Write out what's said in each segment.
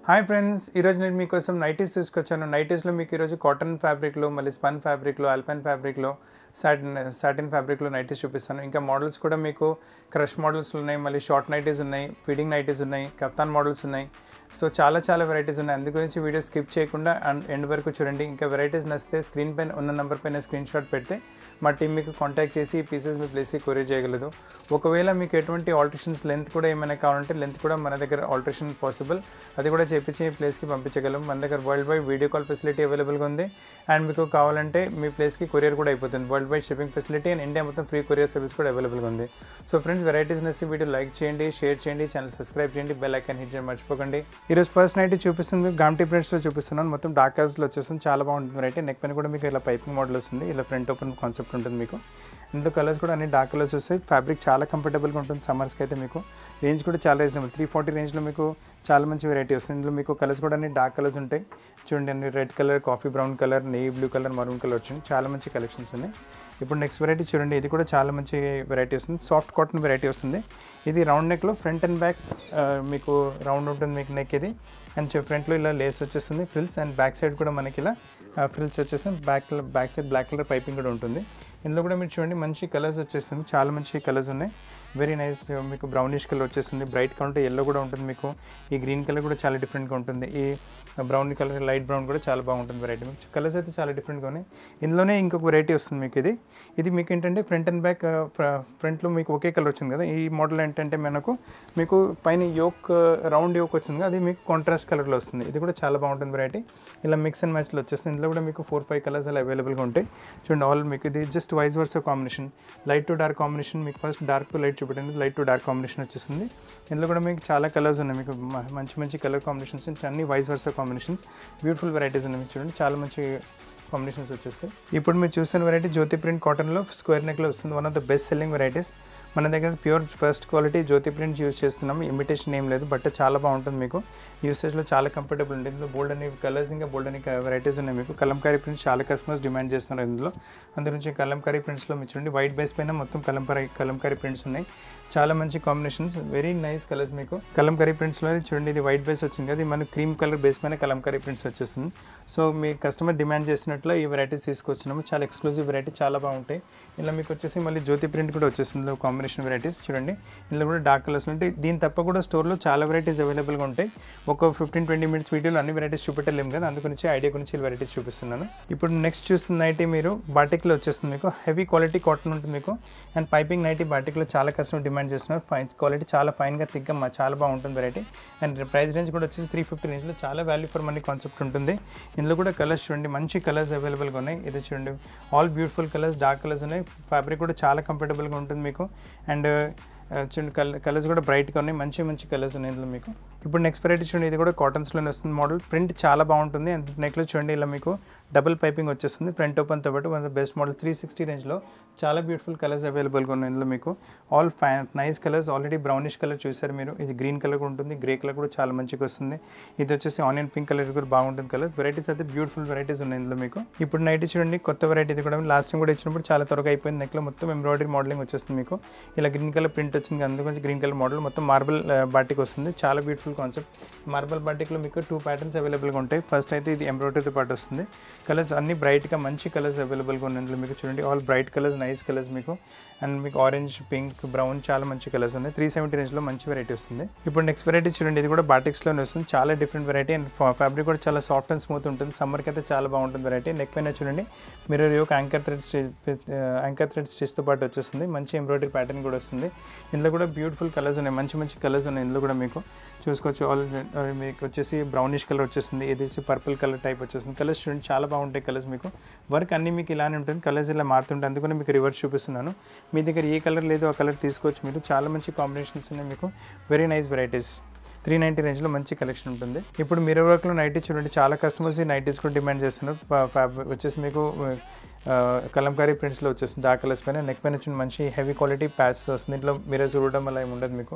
hi friends ఈరోజు నేను మీకోసం నైటీస్ తీసుకొచ్చాను నైటీస్లో మీకు ఈరోజు కాటన్ ఫ్యాబ్రిక్లో మళ్ళీ స్పన్ ఫ్యాబ్రిక్లో అల్పైన్ ఫ్యాబ్రిక్లో సాటిన్ సాటిన్ ఫ్యాబ్రిక్లో నైటీస్ చూపిస్తాను ఇంకా మోడల్స్ కూడా మీకు క్రష్ మోడల్స్ ఉన్నాయి మళ్ళీ షార్ట్ నైటీస్ ఉన్నాయి ఫీడింగ్ నైటీస్ ఉన్నాయి కప్తాన్ మోడల్స్ ఉన్నాయి సో చాలా చాలా వెరైటీస్ ఉన్నాయి అందు గురించి వీడియో స్కిప్ చేయకుండా అండ్ ఎండ్ వరకు చూడండి ఇంకా వెరైటీస్ నచ్చితే స్క్రీన్ పైన ఉన్న నెంబర్ పైన స్క్రీన్ షాట్ పెడితే మా టీం మీకు కాంటాక్ట్ చేసి ఈ పీసెస్ మీ ప్లేస్కి కొరియర్ చేయగలదు ఒకవేళ మీకు ఎటువంటి ఆల్టరేషన్స్ లెంత్ కూడా ఏమైనా కావాలంటే లెంత్ కూడా మన దగ్గర ఆల్టరేషన్ పాసిబుల్ అది కూడా చేపించి మీ ప్లేస్కి పంపించగలం మన దగ్గర world wide video call facility అవైలబుల్గా ఉంది అండ్ మీకు కావాలంటే మీ ప్లేస్కి కొరియర్ కూడా అయిపోతుంది world wide shipping facility and India మొత్తం ఫ్రీ కొరియర్ సర్వీస్ కూడా అవైలబుల్గా ఉంది సో ఫ్రెండ్స్ వెరైటీస్ నచ్చి వీడియో లైక్ చేయండి షేర్ చేయండి ఛానల్ సబ్స్క్రైబ్ చేయండి బెల్ ఐకాన్ హిట్ చేయడం మర్చిపోకండి ఈరోజు ఫస్ట్ నైట్ చూపిస్తుంది గామ్టీ ప్రింట్స్లో చూపిస్తున్నాను మొత్తం డార్క్ కలర్స్లో వచ్చేస్తుంది చాలా బాగుంటుంది వెరైటీ నెక్ పైన కూడా మీకు ఇలా పైపింగ్ మోడల్ వస్తుంది ఇలా ఫ్రంట్ ఓపెన్ కాన్సెప్ట్ ఉంటుంది మీకు ఇందులో కలర్స్ కూడా అన్ని డార్క్ కలర్స్ వస్తాయి ఫ్యాబ్రిక్ చాలా కంఫర్టబుల్గా ఉంటుంది సమ్మర్స్కి అయితే మీకు రేంజ్ కూడా చాలా రీజనబుల్ త్రీ ఫార్టీ రేంజ్లో మీకు చాలా మంచి వెరైటీ వస్తుంది ఇందులో మీకు కలర్స్ కూడా అన్ని డార్క్ కలర్స్ ఉంటాయి చూడండి అన్ని red colour coffee brown colour నెయ్యి బ్లూ కలర్ మరూన్ కలర్ వచ్చింది చాలా మంచి కలెక్షన్స్ ఉన్నాయి ఇప్పుడు నెక్స్ట్ వెరైటీ చూడండి ఇది కూడా చాలా మంచి వెరైటీ వస్తుంది సాఫ్ట్ కాటన్ వెరైటీ వస్తుంది ఇది రౌండ్ నెక్లో ఫ్రంట్ అండ్ బ్యాక్ మీకు రౌండ్ ఉంటుంది మీకు నెక్ ఇది అండ్ ఫ్రంట్లో ఇలా లేస్ వచ్చేస్తుంది ఫ్రిల్స్ అండ్ బ్యాక్ సైడ్ కూడా మనకి ఇలా ఫ్రిల్స్ వచ్చేస్తుంది back back side black colour piping కూడా ఉంటుంది ఇందులో కూడా మీరు చూడండి మంచి కలర్స్ వచ్చేస్తుంది చాలా మంచి కలర్స్ ఉన్నాయి వెరీ నైస్ మీకు బ్రౌనిష్ కలర్ వచ్చేస్తుంది బ్రైట్ కలర్ ఎల్లో కూడా ఉంటుంది మీకు ఈ గ్రీన్ కలర్ కూడా చాలా డిఫరెంట్గా ఉంటుంది ఈ బ్రౌన్ కలర్ లైట్ బ్రౌన్ కూడా చాలా బాగుంటుంది వెరైటీ మీకు కలర్స్ అయితే చాలా డిఫరెంట్గా ఉన్నాయి ఇందులోనే ఇంకొక వెరైటీ వస్తుంది మీకు ఇది ఇది మీకు ఏంటంటే ఫ్రంట్ అండ్ బ్యాక్ ఫ్రంట్లో మీకు ఒకే కలర్ వచ్చింది కదా ఈ మోడల్ ఏంటంటే మనకు మీకు పైన యోక్ రౌండ్ యోక్ వచ్చింది కదా అది మీకు కాంట్రాస్ట్ కలర్లో వస్తుంది ఇది కూడా చాలా బాగుంటుంది వెరైటీ ఇలా మిక్స్ అండ్ మ్యాచ్లో వచ్చేస్తుంది ఇందులో కూడా మీకు ఫోర్ ఫైవ్ కలర్స్ అలా అవైలబుల్గా ఉంటాయి చూడండి ఆల్ మీకు ఇది just vice versa combination light to dark combination మీకు ఫస్ట్ డార్క్ టు లైట్ చూపెట్టండి లైట్ టు డార్క్ కాంబినేషన్ వచ్చేస్తుంది ఇందులో కూడా మీకు చాలా కలర్స్ ఉన్నాయి మీకు మ- మంచి మంచి కలర్ కాంబినేషన్స్ అన్ని vice versa combinations beautiful varieties ఉన్నాయి మీకు చూడండి చాలా మంచి కాంబినేషన్స్ వచ్చేస్తాయి ఇప్పుడు మీరు చూసిన వెరైటీ జ్యోతి ప్రింట్ కాటన్లో స్క్వేర్ నెక్లో వస్తుంది one of the best selling varieties మన దగ్గర pure first quality Jyoti print use చేస్తున్నాం ఇమిటేషన్ ఏం లేదు బట్ చాలా బాగుంటుంది మీకు యూసేజ్లో చాలా కంఫర్టబుల్ ఉంటుంది ఇందులో బోల్డ్ అని కలర్స్ ఇంకా బోల్డ్ అని వెరైటీస్ ఉన్నాయి మీకు కలంకారీ ప్రింట్స్ చాలా కస్టమర్స్ డిమాండ్ చేస్తున్నారు ఇందులో అందు నుంచి కలంకారీ ప్రింట్స్లో మీరు చూడండి వైట్ బేస్ పైన మొత్తం కలంకారీ కలంకారీ ప్రింట్స్ ఉన్నాయి చాలా మంచి కాంబినేషన్స్ వెరీ నైస్ కలర్స్ మీకు కలంకారీ ప్రింట్స్లో చూడండి ఇది వైట్ బేస్ వచ్చింది కదా ఇది మనకు క్రీమ్ కలర్ బేస్ పైన కలంకారీ ప్రింట్స్ వచ్చేస్తుంది సో మీ కస్టమర్ డిమాండ్ చేసినట్లు ఈ వెరైటీస్ తీసుకొచ్చినాము చాలా ఎక్స్క్లూజివ్ వెరైటీ చాలా బాగుంటాయి ఇలా మీకు వచ్చేసి మళ్ళీ జ్యోతి ప్రింట్ కూడా వచ్చేస్తుంది ఇందులో కాంబినేషన్ వెరైటీస్ చూడండి ఇందులో కూడా డార్క్ కలర్స్ ఉంటాయి దీని తప్ప కూడా స్టోర్లో చాలా వెరైటీస్ అవైలబుల్గా ఉంటాయి ఒక ఫిఫ్టీన్ ట్వంటీ మినిట్స్ వీడియోలో అన్ని వెరైటీస్ చూపెట్టలేము కదా అందు గురించి ఐడియా గురించి వెరైటీస్ చూపిస్తున్నాను ఇప్పుడు నెక్స్ట్ చూస్తున్న నైటీ మీరు బాటిక్లో వచ్చేస్తుంది మీకు హెవీ క్వాలిటీ కాటన్ ఉంటుంది మీకు అండ్ పైపింగ్ నైటీ బాటిక్లో చాలా కస్టమర్ డిమాండ్ చేస్తున్నారు ఫైన్ క్వాలిటీ చాలా ఫైన్గా థిక్గా మా చాలా బాగుంటుంది వెరైటీ అండ్ ప్రైస్ రేంజ్ కూడా వచ్చేసి త్రీ ఫిఫ్టీ రేంజ్లో చాలా వాల్యూ ఫర్ మనీ కాన్సెప్ట్ ఉంటుంది ఇందులో కూడా కలర్స్ చూడండి మంచి కలర్స్ అవైలబుల్గా ఉన్నాయి ఇది చూడండి all beautiful colours dark colours ఉన్నాయి ఫ్యాబ్రిక్ కూడా చాలా కంఫర్టబుల్గా ఉంటుంది మీకు అండ్ చూడండి కలర్ కలర్స్ కూడా బ్రైట్గా ఉన్నాయి మంచి మంచి కలర్స్ ఉన్నాయి ఇందులో మీకు ఇప్పుడు నెక్స్ట్ వెరైటీ చూడండి ఇది కూడా కాటన్స్లోనే వస్తుంది మోడల్ ప్రింట్ చాలా బాగుంటుంది అండ్ నెక్లో చూడండి ఇలా మీకు డబుల్ పైపింగ్ వచ్చేస్తుంది ఫ్రంట్ ఓపెన్తో పాటు one best model three sixty రేంజ్లో చాలా బ్యూటిఫుల్ కలర్స్ అవైలబుల్గా ఉన్నాయి ఇందులో మీకు all five nice colours already brownish colour చూసారు మీరు ఇది గ్రీన్ కలర్ కూడా ఉంటుంది గ్రే కలర్ కూడా చాలా మంచిగా వస్తుంది ఇది వచ్చేసి ఆనియన్ పింక్ కలర్ కూడా బాగుంటుంది కలర్స్ వెరైటీస్ అయితే బ్యూటిఫుల్ వెరైటీస్ ఉన్నాయి ఇందులో మీకు ఇప్పుడు నైట్ చూడండి కొత్త వెరైటీ ఇది కూడా లాస్ట్ టైం కూడా ఇచ్చినప్పుడు చాలా త్వరగా అయిపోయింది నెక్లో మొత్తం ఎంబ్రాయిడరీ మోడలింగ్ వచ్చేస్తుంది మీకు ఇలా గ్రీన్ కలర్ ప్రింట్ వచ్చింది అందుకని గ్రీన్ కలర్ మోడల్ మొత్తం మార్బల్ బాటిక్ వస్తుంది చాలా బ్యూటిఫుల్ కాన్సెప్ట్ మార్బల్ బాటిక్లో మీకు టూ ప్యాటర్న్స్ అవైలబుల్గా ఉంటాయి ఫస్ట్ అయితే ఇది ఎంబ్రాయిడరీతో పాటు వస్తుంది కలర్స్ అన్ని బ్రైట్గా మంచి కలర్స్ అవైలబుల్గా ఉన్నాయి ఇందులో మీకు చూడండి all bright colours nice colours మీకు అండ్ మీకు ఆరెంజ్ పింక్ బ్రౌన్ చాలా మంచి కలర్స్ ఉన్నాయి త్రీ సెవెంటీ రేంజ్లో మంచి వెరైటీ వస్తుంది ఇప్పుడు నెక్స్ట్ వెరైటీ చూడండి ఇది కూడా బాటిక్స్లోనే వస్తుంది చాలా డిఫరెంట్ వెరైటీ అండ్ ఫ్యాబ్రిక్ కూడా చాలా సాఫ్ట్ అండ్ స్మూత్ ఉంటుంది సమ్మర్కి అయితే చాలా బాగుంటుంది వెరైటీ నెక్ పైన చూడండి మీరు ఒక anchor thread stitch anchor thread స్టిచ్తో పాటు వచ్చేస్తుంది మంచి ఎంబ్రాయిడరీ ప్యాటర్న్ కూడా వస్తుంది ఇందులో కూడా బ్యూటిఫుల్ కలర్స్ ఉన్నాయి మంచి మంచి కలర్స్ ఉన్నాయి ఇందులో కూడా మీకు చూసుకోవచ్చు ఆల్ మీకు వచ్చేసి బ్రౌనిష్ కలర్ వచ్చేస్తుంది ఇది పర్పుల్ కలర్ టైప్ వచ్చేస్తుంది కలర్స్ చూడండి చాలా బాగుంటాయి కలర్స్ మీకు వర్క్ అన్ని మీకు ఇలానే ఉంటుంది కలర్స్ ఇలా మారుతుంటాయి అందుకని మీకు రివర్స్ చూపిస్తున్నాను మీ దగ్గర ఏ కలర్ లేదో ఆ కలర్ తీసుకోవచ్చు మీరు చాలా మంచి కాంబినేషన్స్ ఉన్నాయి మీకు very nice varieties three ninety రేంజ్లో మంచి కలెక్షన్ ఉంటుంది ఇప్పుడు మీరు వర్క్లో నైటీ చూడండి చాలా కస్టమర్స్ ఈ నైటీస్ కూడా డిమాండ్ చేస్తున్నారు ఫా- ఫ్యాబ్- వచ్చేసి మీకు ఆ, కలంకారీ ప్రింట్స్లో వచ్చేస్తుంది డార్క్ కలర్స్ పైన నెక్ పైన వచ్చిన మంచి హెవీ క్వాలిటీ ప్యాచ్ వస్తుంది ఇంట్లో మీరే చూడడం అలా ఏమి ఉండదు మీకు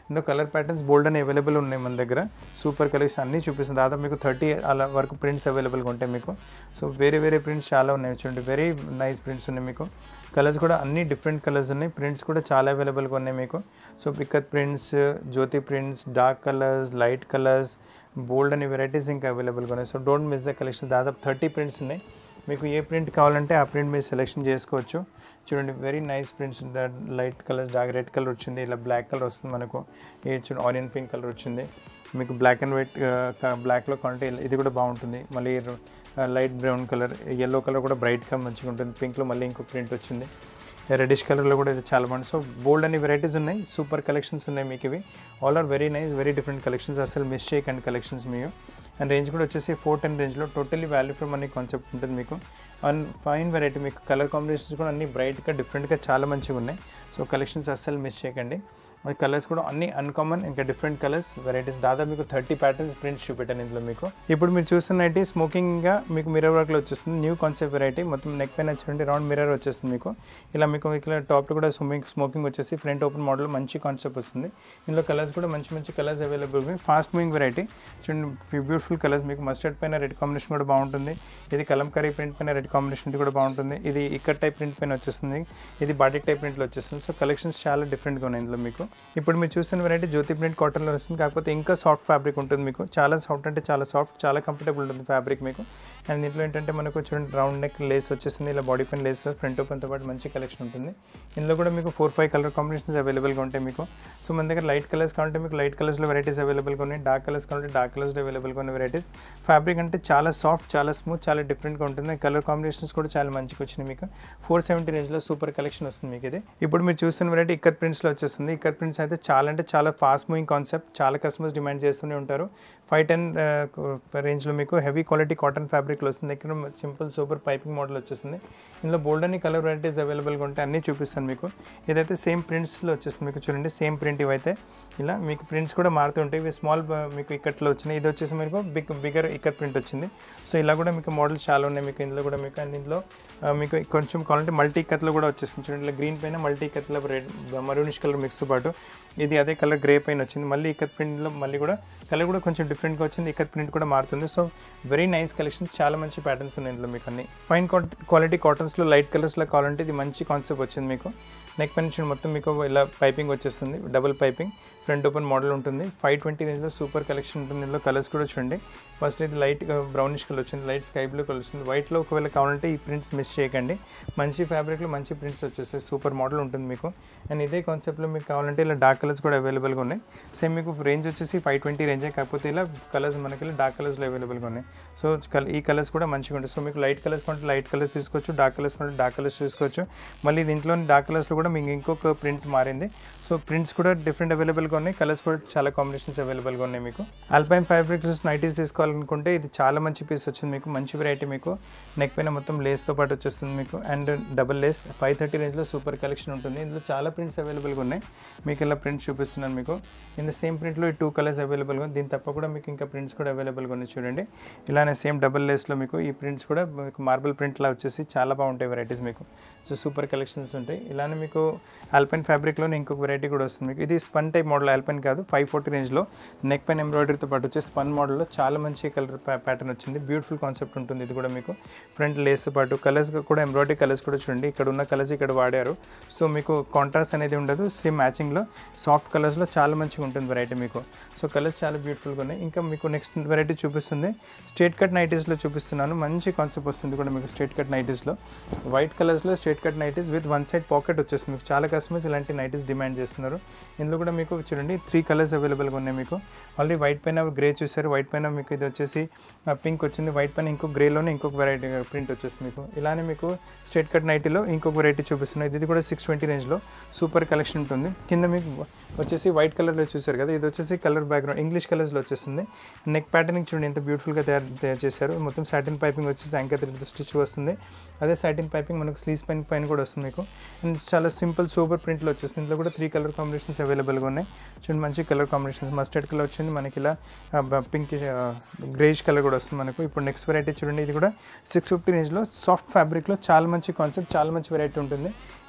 ఇందులో కలర్ ప్యాటర్న్స్ బోల్డ్ అని అవైలబుల్ ఉన్నాయి మన దగ్గర సూపర్ కలెక్షన్ అన్నీ చూపిస్తుంది దాదాపు మీకు థర్టీ అలా వరకు ప్రింట్స్ అవైలబుల్గా ఉంటాయి మీకు సో వేరే వేరే ప్రింట్స్ చాలా ఉన్నాయి చూడండి వెరీ నైస్ ప్రింట్స్ ఉన్నాయి మీకు కలర్స్ కూడా అన్ని డిఫరెంట్ కలర్స్ ఉన్నాయి ప్రింట్స్ కూడా చాలా అవైలబుల్గా ఉన్నాయి మీకు సో పిక్కత్ prints Jyoti prints dark colours light colours bold అనే వెరైటీస్ ఇంకా అవైలబుల్గా ఉన్నాయి so don't miss the collection దాదాపు థర్టీ ప్రింట్స్ ఉన్నాయి మీకు ఏ ప్రింట్ కావాలంటే ఆ ప్రింట్ మీరు సెలెక్షన్ చేసుకోవచ్చు చూడండి very nice prints light colours dark red colour వచ్చింది ఇలా బ్లాక్ కలర్ వస్తుంది మనకు ఏ చూడండి ఆనియన్ పింక్ కలర్ వచ్చింది మీకు బ్లాక్ అండ్ వైట్ బ్లాక్లో క్వాలిటీ ఇది కూడా బాగుంటుంది మళ్ళీ light brown colour yellow colour కూడా బ్రైట్గా మంచిగా ఉంటుంది పింక్లో మళ్ళీ ఇంకో ప్రింట్ వచ్చింది రెడిష్ కలర్లో కూడా ఇది చాలా బాగుంది సో బోల్డ్ అనే వెరైటీస్ ఉన్నాయి సూపర్ కలెక్షన్స్ ఉన్నాయి మీకు ఇవి all are very nice very different collections అసలు మిస్ చేయకండి కలెక్షన్స్ మీకు అండ్ రేంజ్ కూడా వచ్చేసి ఫోర్ టెన్ రేంజ్లో totally value for money concept ఉంటుంది మీకు అండ్ ఫైన్ వెరైటీ మీకు కలర్ కాంబినేషన్స్ కూడా అన్ని బ్రైట్గా డిఫరెంట్గా చాలా మంచిగా ఉన్నాయి సో కలెక్షన్స్ అస్సలు మిస్ చేయకండి మరి కలర్స్ కూడా అన్ని అన్కామన్ ఇంకా డిఫరెంట్ కలర్స్ వెరైటీస్ దాదాపు మీకు థర్టీ ప్యాటర్న్స్ ప్రింట్స్ చూపెట్టాను ఇందులో మీకు ఇప్పుడు మీరు చూస్తున్నట్టు స్మోకింగ్గా మీకు మిర్రర్ వర్క్లో వచ్చేస్తుంది న్యూ కాన్సెప్ట్ వెరైటీ మొత్తం నెక్ పైన చూడండి రౌండ్ మిర్రర్ వచ్చేస్తుంది మీకు ఇలా మీకు ఇక్కడ టాప్లో కూడా స్మోకింగ్ స్మోకింగ్ వచ్చేసి ఫ్రంట్ ఓపెన్ మోడల్ మంచి కాన్సెప్ట్ వస్తుంది ఇందులో కలర్స్ కూడా మంచి మంచి కలర్స్ అవైలబుల్ ఉన్నాయి ఫాస్ట్ మూవింగ్ వెరైటీ చూడండి బ్యూటిఫుల్ కలర్స్ మీకు మస్టర్డ్ పైన రెడ్ కాంబినేషన్ కూడా బాగుంటుంది ఇది కలంకరీ ప్రింట్ పైన రెడ్ కాంబినేషన్ ఇది కూడా బాగుంటుంది ఇది ఇక్కడ టైప్ ప్రింట్ పైన వచ్చేస్తుంది ఇది బాటిక్ టైప్ ప్రింట్లో వచ్చేస్తుంది సో కలెక్షన్స్ చాలా డిఫరెంట్గా ఉన్నాయి ఇందులో మీకు ఇప్పుడు మీరు చూస్తున్న వెరైటీ జ్యోతి ప్రింట్ కాటన్లో వస్తుంది కాకపోతే ఇంకా సాఫ్ట్ ఫ్యాబ్రిక్ ఉంటుంది మీకు చాలా సాఫ్ట్ అంటే చాలా సాఫ్ట్ చాలా కంఫర్టబుల్ ఉంటుంది ఫ్యాబ్రిక్ మీకు అండ్ దీంట్లో ఏంటంటే మనకు చూడండి రౌండ్ నెక్ లేస్ వచ్చేసింది ఇలా బాడీ పైన లేస్ ఫ్రంట్ ఓపెన్తో పాటు మంచి కలెక్షన్ ఉంటుంది ఇందులో కూడా మీకు ఫోర్ ఫైవ్ కలర్ కాంబినేషన్స్ అవైలబుల్గా ఉంటాయి మీకు సో మన దగ్గర లైట్ కలర్స్ కావాలంటే మీకు లైట్ కలర్స్లో వెరైటీస్ అవైలబుల్గా ఉన్నాయి డార్క్ కలర్స్ కావాలంటే డార్క్ కలర్స్లో అవైలబుల్గా ఉన్న వెరైటీస్ ఫ్యాబ్రిక్ అంటే చాలా సాఫ్ట్ చాలా స్మూత్ చాలా డిఫరెంట్గా ఉంటుంది కలర్ కాంబినేషన్స్ కూడా చాలా మంచిగా వచ్చినాయి మీకు ఫోర్ సెవెంటీ రేంజ్లో సూపర్ కలెక్షన్ వస్తుంది మీకు ఇది ఇప్పుడు మీరు చూస్తున్న వెరైటీ ఇక్కత్ ప్రింట్స్లో వచ్చేస్తుంది ఇక్కత్ ప్రింట్స్ అయితే చాలా అంటే చాలా ఫాస్ట్ మూవింగ్ కాన్సెప్ట్ చాలా కస్టమర్స్ డిమాండ్ చేస్తూనే ఉంటారు ఫైవ్ టెన్ రేంజ్లో మీకు హెవీ క్వాలిటీ కాటన్ ఫ్యాబ్రిక్లో వస్తుంది ఇక్కడ సింపుల్ సూపర్ పైపింగ్ మోడల్ వచ్చేస్తుంది ఇందులో బోల్డ్ అని కలర్ వెరైటీస్ అవైలబుల్గా ఉంటాయి అన్నీ చూపిస్తాను మీకు ఇదైతే సేమ్ ప్రింట్స్లో వచ్చేస్తుంది మీకు చూడండి సేమ్ ప్రింట్ ఇవైతే ఇలా మీకు ప్రింట్స్ కూడా మారుతుంటాయి ఇవి స్మాల్ మీకు ఇక్కట్లో వచ్చినాయి ఇది వచ్చేసి మీకు బిగ్ బిగర్ ఇక్కత్ ప్రింట్ వచ్చింది సో ఇలా కూడా మీకు మోడల్స్ చాలా ఉన్నాయి మీకు ఇందులో కూడా మీకు అండ్ ఇందులో ఆ, మీకు కొంచెం కావాలంటే మల్టీ ఇక్కత్లో కూడా వచ్చేస్తుంది చూడండి ఇలా గ్రీన్ పైన మల్టీ ఇక్కత్లో రెడ్ మరూనిష్ కలర్ మిక్స్తో పాటు ఇది అదే కలర్ గ్రే పైన వచ్చింది మళ్ళీ ఇక్కత్ ప్రింట్లో మళ్ళీ కూడా కలర్ కూడా కొంచెం డిఫరెంట్గా వచ్చింది ఇక్కత్ ప్రింట్ కూడా మారుతుంది సో వెరీ నైస్ కలెక్షన్స్ చాలా మంచి ప్యాటర్న్స్ ఉన్నాయి ఇందులో మీకు అన్ని ఫైన్ క్వాలిటీ కాటన్స్లో లైట్ కలర్స్లో కావాలంటే ఇది మంచి కాన్సెప్ట్ వచ్చింది మీకు నెక్ పైన చూడండి మొత్తం మీకు ఇలా పైపింగ్ వచ్చేస్తుంది double piping front open model ఉంటుంది ఫైవ్ ట్వంటీ రేంజ్లో సూపర్ కలెక్షన్ ఉంటుంది ఇందులో కలర్స్ కూడా చూడండి ఫస్ట్ ఇది లైట్ బ్రౌనిష్ కలర్ వచ్చింది లైట్ స్కై బ్లూ కలర్ వచ్చింది వైట్లో ఒకవేళ కావాలంటే ఈ ప్రింట్స్ మిస్ చేయకండి మంచి ఫ్యాబ్రిక్లో మంచి ప్రింట్స్ వచ్చేస్తాయి సూపర్ మోడల్ ఉంటుంది మీకు అండ్ ఇదే కాన్సెప్ట్లో మీకు కావాలంటే ఇలా డార్క్ కలర్స్ కూడా అవైలబుల్గా ఉన్నాయి సేమ్ మీకు రేంజ్ వచ్చేసి ఫైవ్ ట్వంటీ రేంజే కాకపోతే ఇలా కలర్స్ మనకి ఇలా డార్క్ కలర్స్లో అవైలబుల్గా ఉన్నాయి సో కల- ఈ కలర్స్ కూడా మంచిగా ఉంటాయి సో మీకు లైట్ కలర్స్ కొంటే లైట్ కలర్స్ తీసుకోవచ్చు డార్క్ కలర్స్ కొంటే డార్క్ కలర్స్ తీసుకోవచ్చు మళ్ళీ దీంట్లో డార్క్ కలర్స్లో కూడా మీకు ఇంకొక ప్రింట్ మారింది సో ప్రింట్స్ కూడా డిఫరెంట్ అవైలబుల్గా ఉన్నాయి కలర్స్ కూడా చాలా కాంబినేషన్స్ అవైలబుల్గా ఉన్నాయి మీకు ఆల్పైన్ ఫ్యాబ్రిక్స్ నైటీస్ తీసుకోవాలనుకుంటే ఇది చాలా మంచి పీస్ వచ్చింది మీకు మంచి వెరైటీ మీకు నెక్ పైన మొత్తం లేస్తో పాటు వచ్చేస్తుంది మీకు and double lace five thirty రేంజ్లో సూపర్ కలెక్షన్ ఉంటుంది ఇందులో చాలా ప్రింట్స్ అవైలబుల్గా ఉన్నాయి మీకు ఇలా ప్రింట్స్ చూపిస్తున్నాను మీకు ఇన్ సేమ్ ప్రింట్లో ఈ టూ కలర్స్ అవైలబుల్గా ఉంది దీని తప్ప కూడా మీకు ఇంకా ప్రింట్స్ కూడా అవైలబుల్గా ఉన్నాయి చూడండి ఇలానే సేమ్ డబుల్ లేస్లో మీకు ఈ ప్రింట్స్ కూడా మీకు మార్బుల్ ప్రింట్లా వచ్చేసి చాలా బాగుంటాయి వెరైటీస్ మీకు సో సూపర్ కలెక్షన్స్ ఉంటాయి ఇలానే మీకు ఆల్పైన్ ఫ్యాబ్రిక్లో ఇంకొక వెరైటీ కూడా వస్తుంది మీకు ఇది స్పన్ టైప్ మోడల్ ఆల్పైన్ కాదు ఫైవ్ ఫార్టీ రేంజ్లో నెక్ పైన ఎంబ్రాయిడరీతో పాటు వచ్చే స్పన్ మోడల్లో చాలా మంచి కలర్ ప్యాటర్న్ వచ్చింది బ్యూటిఫుల్ కాన్సెప్ట్ ఉంటుంది ఇది కూడా మీకు ఫ్రంట్ లేస్తో పాటు కలర్స్ కూడా ఎంబ్రాయిడరీ కలర్స్ కూడా చూడండి ఇక్కడ ఉన్న కలర్స్ ఇక్కడ వాడారు సో మీకు కాంట్రాస్ట్ అనేది ఉండదు సేమ్ మ్యాచింగ్లో సాఫ్ట్ కలర్స్లో చాలా మంచిగా ఉంటుంది వెరైటీ మీకు సో కలర్స్ చాలా బ్యూటిఫుల్గా ఉన్నాయి ఇంకా మీకు నెక్స్ట్ వెరైటీ చూపిస్తుంది స్ట్రేట్ కట్ నైటీస్లో చూపిస్తున్నాను మంచి కాన్సెప్ట్ వస్తుంది కూడా మీకు స్ట్రేట్ కట్ నైటీస్లో వైట్ కలర్స్లో straight cut nighties with one side pocket వచ్చేస్తుంది మీకు చాలా కస్టమర్స్ ఇలాంటి నైటీస్ డిమాండ్ చేస్తున్నారు ఇందులో కూడా మీకు చూడండి త్రీ కలర్స్ అవైలబుల్గా ఉన్నాయి మీకు ఆల్రెడీ వైట్ పైన గ్రే చూసారు వైట్ పైన మీకు ఇది వచ్చేసి పింక్ వచ్చింది వైట్ పైన ఇంకో గ్రేలోనే ఇంకొక వెరైటీ ప్రింట్ వచ్చేస్తుంది మీకు ఇలానే మీకు స్ట్రేట్ కట్ నైటీలో ఇంకొక వెరైటీ చూపిస్తున్నాయి ఇది కూడా సిక్స్ ట్వంటీ రేంజ్లో సూపర్ కలెక్షన్ ఉంటుంది కింద మీకు వచ్చేసి వైట్ కలర్లో చూసారు కదా ఇది వచ్చేసి కలర్ బ్యాక్గ్రౌండ్ ఇంగ్లీష్ కలర్స్లో వచ్చేస్తుంది నెక్ ప్యాటర్నింగ్ చూడండి ఎంత బ్యూటిఫుల్గా తయారు తయారు చేశారు మొత్తం సాటిన్ పైపింగ్ వచ్చేసి యాంకర్ స్టిచ్ వస్తుంది అదే సాటిన్ పైపింగ్ మనకు స్లీవ్స్ పైన పైన కూడా వస్తుంది మీకు అండ్ చాలా సింపుల్ సూపర్ ప్రింట్లో వచ్చేస్తుంది ఇందులో కూడా త్రీ కలర్ కాంబినేషన్స్ అవైలబుల్గా ఉన్నాయి చూడండి మంచి కలర్ కాంబినేషన్స్ మస్టర్డ్ కలర్ వచ్చింది మనకి ఇలా పింక్ గ్రేష్ కలర్ కూడా వస్తుంది మనకు ఇప్పుడు నెక్స్ట్ వెరైటీ చూడండి ఇది కూడా సిక్స్ ఫిఫ్టీ రేంజ్లో సాఫ్ట్ ఫ్యాబ్రిక్లో చాలా మంచి కాన్సెప్ట్ చాలా మంచి వెరైటీ ఉంటుంది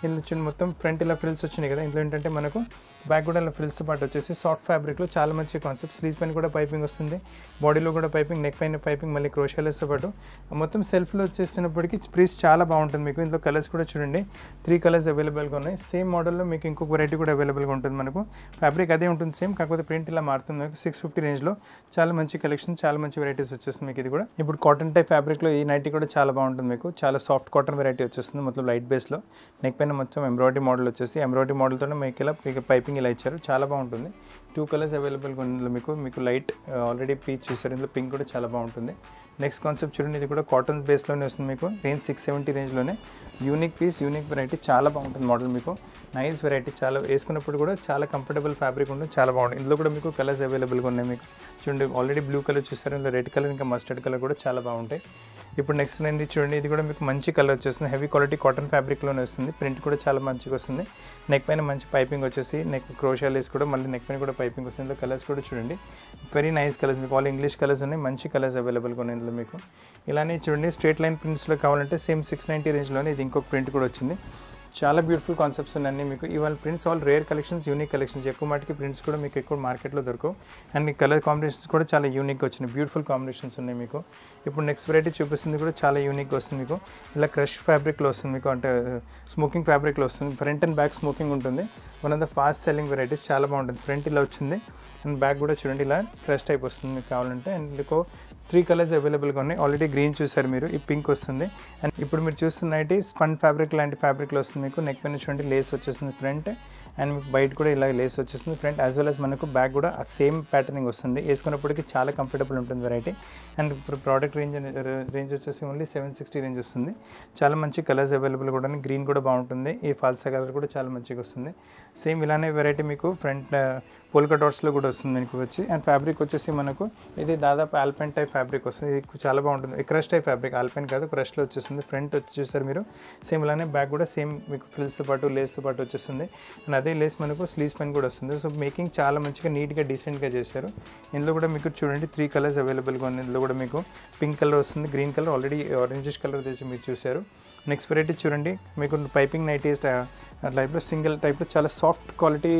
ఇందులో చూడండి మొత్తం ఫ్రంట్ ఇలా ఫ్రిల్స్ వచ్చినాయి కదా ఇందులో ఏంటంటే మనకు బ్యాక్ కూడా ఇలా ఫ్రిల్స్తో పాటు వచ్చేసి సాఫ్ట్ ఫ్యాబ్రిక్లో చాలా మంచి కాన్సెప్ట్ స్లీవ్స్ పైన కూడా పైపింగ్ వస్తుంది బాడీలో కూడా పైపింగ్ నెక్ పైన పైపింగ్ మళ్ళీ క్రోషాలెస్తో పాటు మొత్తం సెల్ఫ్లో వచ్చేసినప్పటికీ ప్రీస్ చాలా బాగుంటుంది మీకు ఇందులో కలర్స్ కూడా చూడండి త్రీ కలర్స్ అవైలబుల్గా ఉన్నాయి సేమ్ మోడల్లో మీకు ఇంకొక వెరైటీ కూడా అవైలబుల్గా ఉంటుంది మనకు ఫ్యాబ్రిక్ అదే ఉంటుంది సేమ్ కాకపోతే ప్రింట్ ఇలా మారుతుంది మీకు సిక్స్ ఫిఫ్టీ రేంజ్లో చాలా మంచి కలెక్షన్ చాలా మంచి వెరైటీస్ వచ్చేస్తుంది మీకు ఇది కూడా ఇప్పుడు కాటన్ టైప్ ఫ్యాబ్రిక్లో ఈ నైటీ కూడా చాలా బాగుంటుంది మీకు చాలా సాఫ్ట్ కాటన్ వెరైటీ వచ్చేస్తుంది మొత్తం లైట్ బేస్లో నెక్ పైన మొత్తం ఎంబ్రాయిడరీ మోడల్ వచ్చేసి ఎంబ్రాయిడరీ మోడల్తో మీకు ఇలా మీకు పైపింగ్ ఇలా ఇచ్చారు చాలా బాగుంటుంది టూ కలర్స్ అవైలబుల్గా ఉంది ఇందులో మీకు మీకు లైట్ ఆల్రెడీ పీచ్ చూసారు ఇందులో పింక్ కూడా చాలా బాగుంటుంది నెక్స్ట్ కాన్సెప్ట్ చూడండి ఇది కూడా కాటన్ బేస్లోనే వస్తుంది మీకు రేంజ్ సిక్స్ సెవెంటీ రేంజ్లోనే యూనిక్ పీస్ యూనిక్ వెరైటీ చాలా బాగుంటుంది మోడల్ మీకు నైస్ వెరైటీ చాలా వేసుకున్నప్పుడు కూడా చాలా కంఫర్టబుల్ ఫ్యాబ్రిక్ ఉంటుంది చాలా బాగుంటుంది ఇందులో కూడా మీకు కలర్స్ అవైలబుల్గా ఉన్నాయి మీకు చూడండి ఆల్రెడీ బ్లూ కలర్ చూసారు ఇందులో రెడ్ కలర్ ఇంకా మస్టర్డ్ కలర్ కూడా చాలా బాగుంటాయి ఇప్పుడు నెక్స్ట్ ఏంటి చూడండి ఇది కూడా మీకు మంచి కలర్ వచ్చేస్తుంది హెవీ క్వాలిటీ కాటన్ ఫ్యాబ్రిక్లోనే వస్తుంది ప్రింట్ కూడా చాలా మంచిగా వస్తుంది నెక్ పైన మంచి పైపింగ్ వచ్చేసి నెక్ క్రోషాల్ వేసి కూడా మళ్ళీ నెక్ పైన కూడా పైపింగ్ వస్తుంది ఇందులో కలర్స్ కూడా చూడండి వెరీ నైస్ కలర్స్ మీకు ఆల్ ఇంగ్లీష్ కలర్స్ ఉన్నాయి మంచి కలర్స్ అవైలబుల్గా ఉన్నాయి ఇందులో మీకు ఇలానే చూడండి స్ట్రేట్ లైన్ ప్రింట్స్లో కావాలంటే సేమ్ సిక్స్ నైంటీ రేంజ్లోనే ఇది ఇంకొక ప్రింట్ కూడా వచ్చింది చాలా బ్యూటిఫుల్ కాన్సెప్ట్స్ ఉన్నాయి మీకు ఇవాళ prints all rare collections unique collections ఎక్కువ మటుకి ప్రింట్స్ కూడా మీకు ఎక్కువ మార్కెట్లో దొరకవు అండ్ మీ కలర్ కాంబినేషన్స్ కూడా చాలా యూనిక్గా వచ్చినాయి బ్యూటిఫుల్ కాంబినేషన్స్ ఉన్నాయి మీకు ఇప్పుడు నెక్స్ట్ వెరైటీ చూపిస్తుంది కూడా చాలా యూనిక్గా వస్తుంది మీకు ఇలా క్రష్ ఫ్యాబ్రిక్లో వస్తుంది మీకు అంటే స్మోకింగ్ ఫ్యాబ్రిక్లో వస్తుంది ఫ్రంట్ అండ్ బ్యాక్ స్మోకింగ్ ఉంటుంది one of the fast selling varieties చాలా బాగుంటుంది ఫ్రంట్ ఇలా వచ్చింది అండ్ బ్యాక్ కూడా చూడండి ఇలా క్రష్ టైప్ వస్తుంది మీకు కావాలంటే అండ్ మీకు త్రీ కలర్స్ అవైలబుల్గా ఉన్నాయి ఆల్రెడీ గ్రీన్ చూసారు మీరు ఈ పింక్ వస్తుంది అండ్ ఇప్పుడు మీరు చూస్తున్నట్టు స్పన్ ఫ్యాబ్రిక్ లాంటి ఫ్యాబ్రిక్లో వస్తుంది మీకు నెక్ పైన చూడండి లేస్ వచ్చేస్తుంది ఫ్రంట్ అండ్ మీకు బయట కూడా ఇలా లేస్ వచ్చేస్తుంది ఫ్రంట్ యాజ్ వెల్ as మనకు బ్యాక్ కూడా సేమ్ ప్యాటర్నింగ్ వస్తుంది వేసుకున్నప్పటికీ చాలా కంఫర్టబుల్ ఉంటుంది వెరైటీ అండ్ ఇప్పుడు ప్రోడక్ట్ రేంజ్ రేంజ్ వచ్చేసి ఓన్లీ సెవెన్ సిక్స్టీ రేంజ్ వస్తుంది చాలా మంచి కలర్స్ అవైలబుల్ కూడా గ్రీన్ కూడా బాగుంటుంది ఈ ఫాల్సా కలర్ కూడా చాలా మంచిగా వస్తుంది సేమ్ ఇలానే వెరైటీ మీకు ఫ్రంట్ పోల్కా డాట్స్లో కూడా వస్తుంది మీకు వచ్చి అండ్ ఫ్యాబ్రిక్ వచ్చేసి మనకు ఇది దాదాపు ఆల్పెన్ టైప్ ఫ్యాబ్రిక్ వస్తుంది ఇది చాలా బాగుంటుంది క్రష్ టైప్ ఫ్యాబ్రిక్ ఆల్పెన్ కాదు క్రష్లో వచ్చేస్తుంది ఫ్రంట్ వచ్చి చూసారు మీరు సేమ్ ఇలానే బ్యాక్ కూడా సేమ్ మీకు ఫ్రిల్స్తో పాటు లేస్తో పాటు వచ్చేస్తుంది అండ్ అదే లేస్ మనకు స్లీవ్స్ పైన కూడా వస్తుంది సో మేకింగ్ చాలా మంచిగా నీట్గా డీసెంట్గా చేశారు ఇందులో కూడా మీకు చూడండి త్రీ కలర్స్ అవైలబుల్గా ఉంది ఇందులో కూడా మీకు పింక్ కలర్ వస్తుంది green colour already orangish colour తెచ్చి మీరు చూశారు నెక్స్ట్ వెరైటీ చూడండి మీకు పైపింగ్ నైటీస్ టైప్లో సింగిల్ టైప్లో చాలా soft quality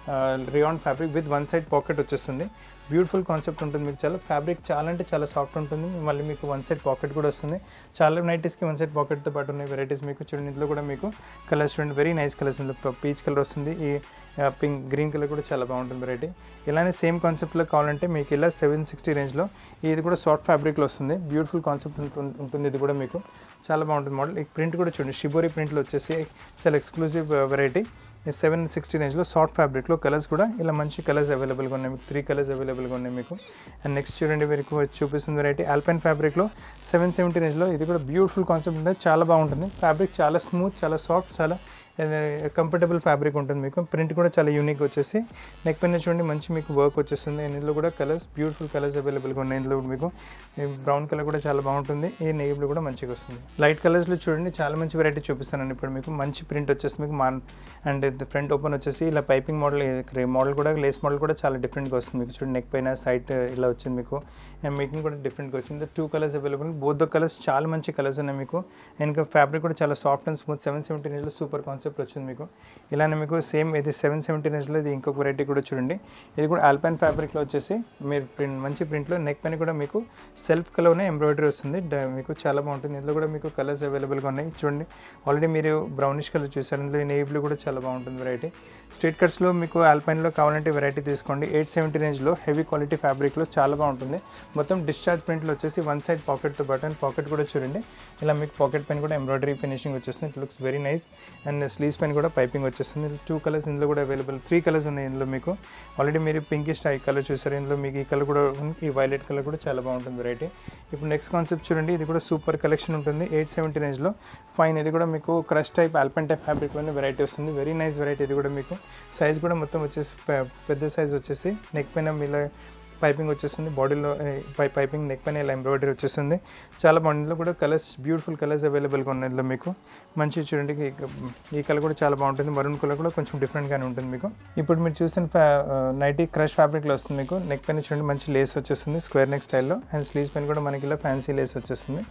rayon fabric with one side pocket వచ్చేస్తుంది బ్యూటిఫుల్ కాన్సెప్ట్ ఉంటుంది మీకు చాలా ఫ్యాబ్రిక్ చాలా అంటే చాలా సాఫ్ట్ ఉంటుంది మళ్ళీ మీకు వన్ సైడ్ పాకెట్ కూడా వస్తుంది చాలా నైటీస్కి వన్ సైడ్ పాకెట్తో పాటు ఉన్నాయి వెరైటీస్ మీకు చూడండి ఇందులో కూడా మీకు కలర్స్ చూడండి వెరీ నైస్ కలర్స్ ఇందులో పీచ్ కలర్ వస్తుంది ఈ పింక్ గ్రీన్ కలర్ కూడా చాలా బాగుంటుంది వెరైటీ ఇలానే సేమ్ కాన్సెప్ట్లో కావాలంటే మీకు ఇలా సెవెన్ సిక్స్టీ రేంజ్లో ఇది కూడా సాఫ్ట్ ఫ్యాబ్రిక్లో వస్తుంది బ్యూటిఫుల్ కాన్సెప్ట్ ఉంటుంది ఇది కూడా మీకు చాలా బాగుంటుంది మోడల్ ఈ ప్రింట్ కూడా చూడండి షిబోరి ప్రింట్లో వచ్చేసి చాలా ఎక్స్క్లూజివ్ వెరైటీ సెవెన్ సిక్స్టీ రేంజ్లో సాఫ్ట్ ఫ్యాబ్రిక్లో కలర్స్ కూడా ఇలా మంచి కలర్స్ అవైలబుల్గా ఉన్నాయి మీకు త్రీ కలర్స్ అవైలబుల్గా ఉన్నాయి మీకు అండ్ నెక్స్ట్ చూడండి మీకు చూపిస్తుంది వెరైటీ ఆల్పైన్ ఫ్యాబ్రిక్లో సెవెన్ సెవెంటీ రేంజ్లో ఇది కూడా బ్యూటిఫుల్ కాన్సెప్ట్ ఉంటుంది చాలా బాగుంటుంది ఫ్యాబ్రిక్ చాలా స్మూత్ చాలా సాఫ్ట్ చాలా కంఫర్టబుల్ ఫ్యాబ్రిక్ ఉంటుంది మీకు ప్రింట్ కూడా చాలా యూనిక్ వచ్చేసి నెక్ పైన చూడండి మంచి మీకు వర్క్ వచ్చేస్తుంది అండ్ ఇందులో కూడా కలర్స్ బ్యూటిఫుల్ కలర్స్ అవైలబుల్గా ఉన్నాయి ఇందులో మీకు బ్రౌన్ కలర్ కూడా చాలా బాగుంటుంది ఈ నెయ్యిలో కూడా మంచిగా వస్తుంది లైట్ కలర్స్లో చూడండి చాలా మంచి వెరైటీ చూపిస్తానండి ఇప్పుడు మీకు మంచి ప్రింట్ వచ్చేసి మీకు మా అండ్ ఫ్రంట్ ఓపెన్ వచ్చేసి ఇలా పైపింగ్ మోడల్ మోడల్ కూడా లేస్ మోడల్ కూడా చాలా డిఫరెంట్గా వస్తుంది మీకు చూడండి నెక్ పైన సైడ్ ఇలా వచ్చింది మీకు అండ్ మేకింగ్ కూడా డిఫరెంట్గా వచ్చింది two colours available both the colours చాలా మంచి కలర్స్ ఉన్నాయి మీకు ఇంకా ఫ్యాబ్రిక్ కూడా చాలా soft and smooth seven seventy రేంజ్లో సూపర్ కాన్సెప్ట్ వచ్చింది మీకు ఇలానే మీకు సేమ్ ఇది సెవెన్ సెవెంటీ రేంజ్లో ఇది ఇంకొక వెరైటీ కూడా చూడండి ఇది కూడా ఆల్పైన్ ఫ్యాబ్రిక్లో వచ్చేసి మీరు ప్రింట్ మంచి ప్రింట్లో నెక్ పైన కూడా మీకు సెల్ఫ్ కలర్నే ఎంబ్రాయిడరీ వస్తుంది డ- మీకు చాలా బాగుంటుంది ఇందులో కూడా మీకు కలర్స్ అవైలబుల్గా ఉన్నాయి చూడండి ఆల్రెడీ మీరు బ్రౌనిష్ కలర్ చూసారు ఇందులో నేవీ బ్లూ కూడా చాలా బాగుంటుంది వెరైటీ స్ట్రీట్ కట్స్లో మీకు ఆల్పైన్లో కావాలంటే వెరైటీ తీసుకోండి ఎయిట్ సెవెంటీ రేంజ్లో హెవీ క్వాలిటీ ఫ్యాబ్రిక్లో చాలా బాగుంటుంది మొత్తం డిశ్చార్జ్ ప్రింట్లో వచ్చేసి వన్ సైడ్ పాకెట్తో పాటు అండ్ పాకెట్ కూడా చూడండి ఇలా మీకు పాకెట్ పైన కూడా ఎంబ్రాయిడరీ ఫినిషింగ్ వచ్చేస్తుంది it looks very nice and sleeves పైన కూడా పైపింగ్ వచ్చేస్తుంది టూ కలర్స్ ఇందులో కూడా అవైలబుల్ త్రీ కలర్స్ ఉన్నాయి ఇందులో మీకు ఆల్రెడీ మీరు పింకిష్ ఐ కలర్ చూసారు ఇందులో మీకు ఈ కలర్ కూడా ఉంది ఈ వైలెట్ కలర్ కూడా చాలా బాగుంటుంది వెరైటీ ఇప్పుడు నెక్స్ట్ కాన్సెప్ట్ చూడండి ఇది కూడా సూపర్ కలెక్షన్ ఉంటుంది ఎయిట్ సెవెంటీ రేంజ్లో ఫైన్ ఇది కూడా మీకు క్రష్ టైప్ ఆల్పన్ టైప్ ఫ్యాబ్రిక్లోనే వెరైటీ వస్తుంది వెరీ నైస్ వెరైటీ ఇది కూడా మీకు సైజ్ కూడా మొత్తం వచ్చేసి పె- పెద్ద సైజ్ వచ్చేసి నెక్ పైన మీలో పైపింగ్ వచ్చేస్తుంది బాడీలో పై పైపింగ్ నెక్ పైన ఇలా ఎంబ్రాయిడరీ వచ్చేస్తుంది చాలా బాగుంది ఇందులో కూడా కలర్స్ బ్యూటిఫుల్ కలర్స్ అవైలబుల్గా ఉన్నాయి ఇందులో మీకు మంచి చూడండి ఈ- ఈ కలర్ కూడా చాలా బాగుంటుంది మరూన్ కలర్ కూడా కొంచెం డిఫరెంట్గానే ఉంటుంది మీకు ఇప్పుడు మీరు చూసిన నైటీ క్రష్ ఫ్యాబ్రిక్లో వస్తుంది మీకు నెక్ పైన చూడండి మంచి లేస్ వచ్చేస్తుంది స్క్వేర్ నెక్ స్టైల్లో అండ్ స్లీవ్స్ పైన కూడా మనకి ఇలా ఫ్యాన్సీ లేస్ వచ్చేస్తుంది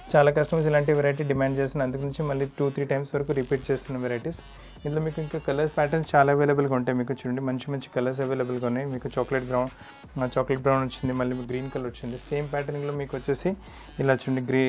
చాలా కస్టమర్స్ ఇలాంటి వెరైటీ డిమాండ్ చేస్తున్న అందుకు నుంచి మళ్ళీ టూ త్రీ టైమ్స్ వరకు రిపీట్ చేస్తున్న వెరైటీస్ ఇందులో మీకు ఇంకా కలర్స్ ప్యాటర్న్స్ చాలా అవైలబుల్గా ఉంటాయి మీకు చూడండి మంచి మంచి కలర్స్ అవైలబుల్గా ఉన్నాయి మీకు చాక్లెట్ బ్రౌన్ చాక్లెట్ బ్రౌన్ వచ్చింది మళ్ళీ గ్రీన్ కలర్ వచ్చింది సేమ్ ప్యాటర్నింగ్లో మీకు వచ్చేసి ఇలా చూడండి గ్రీ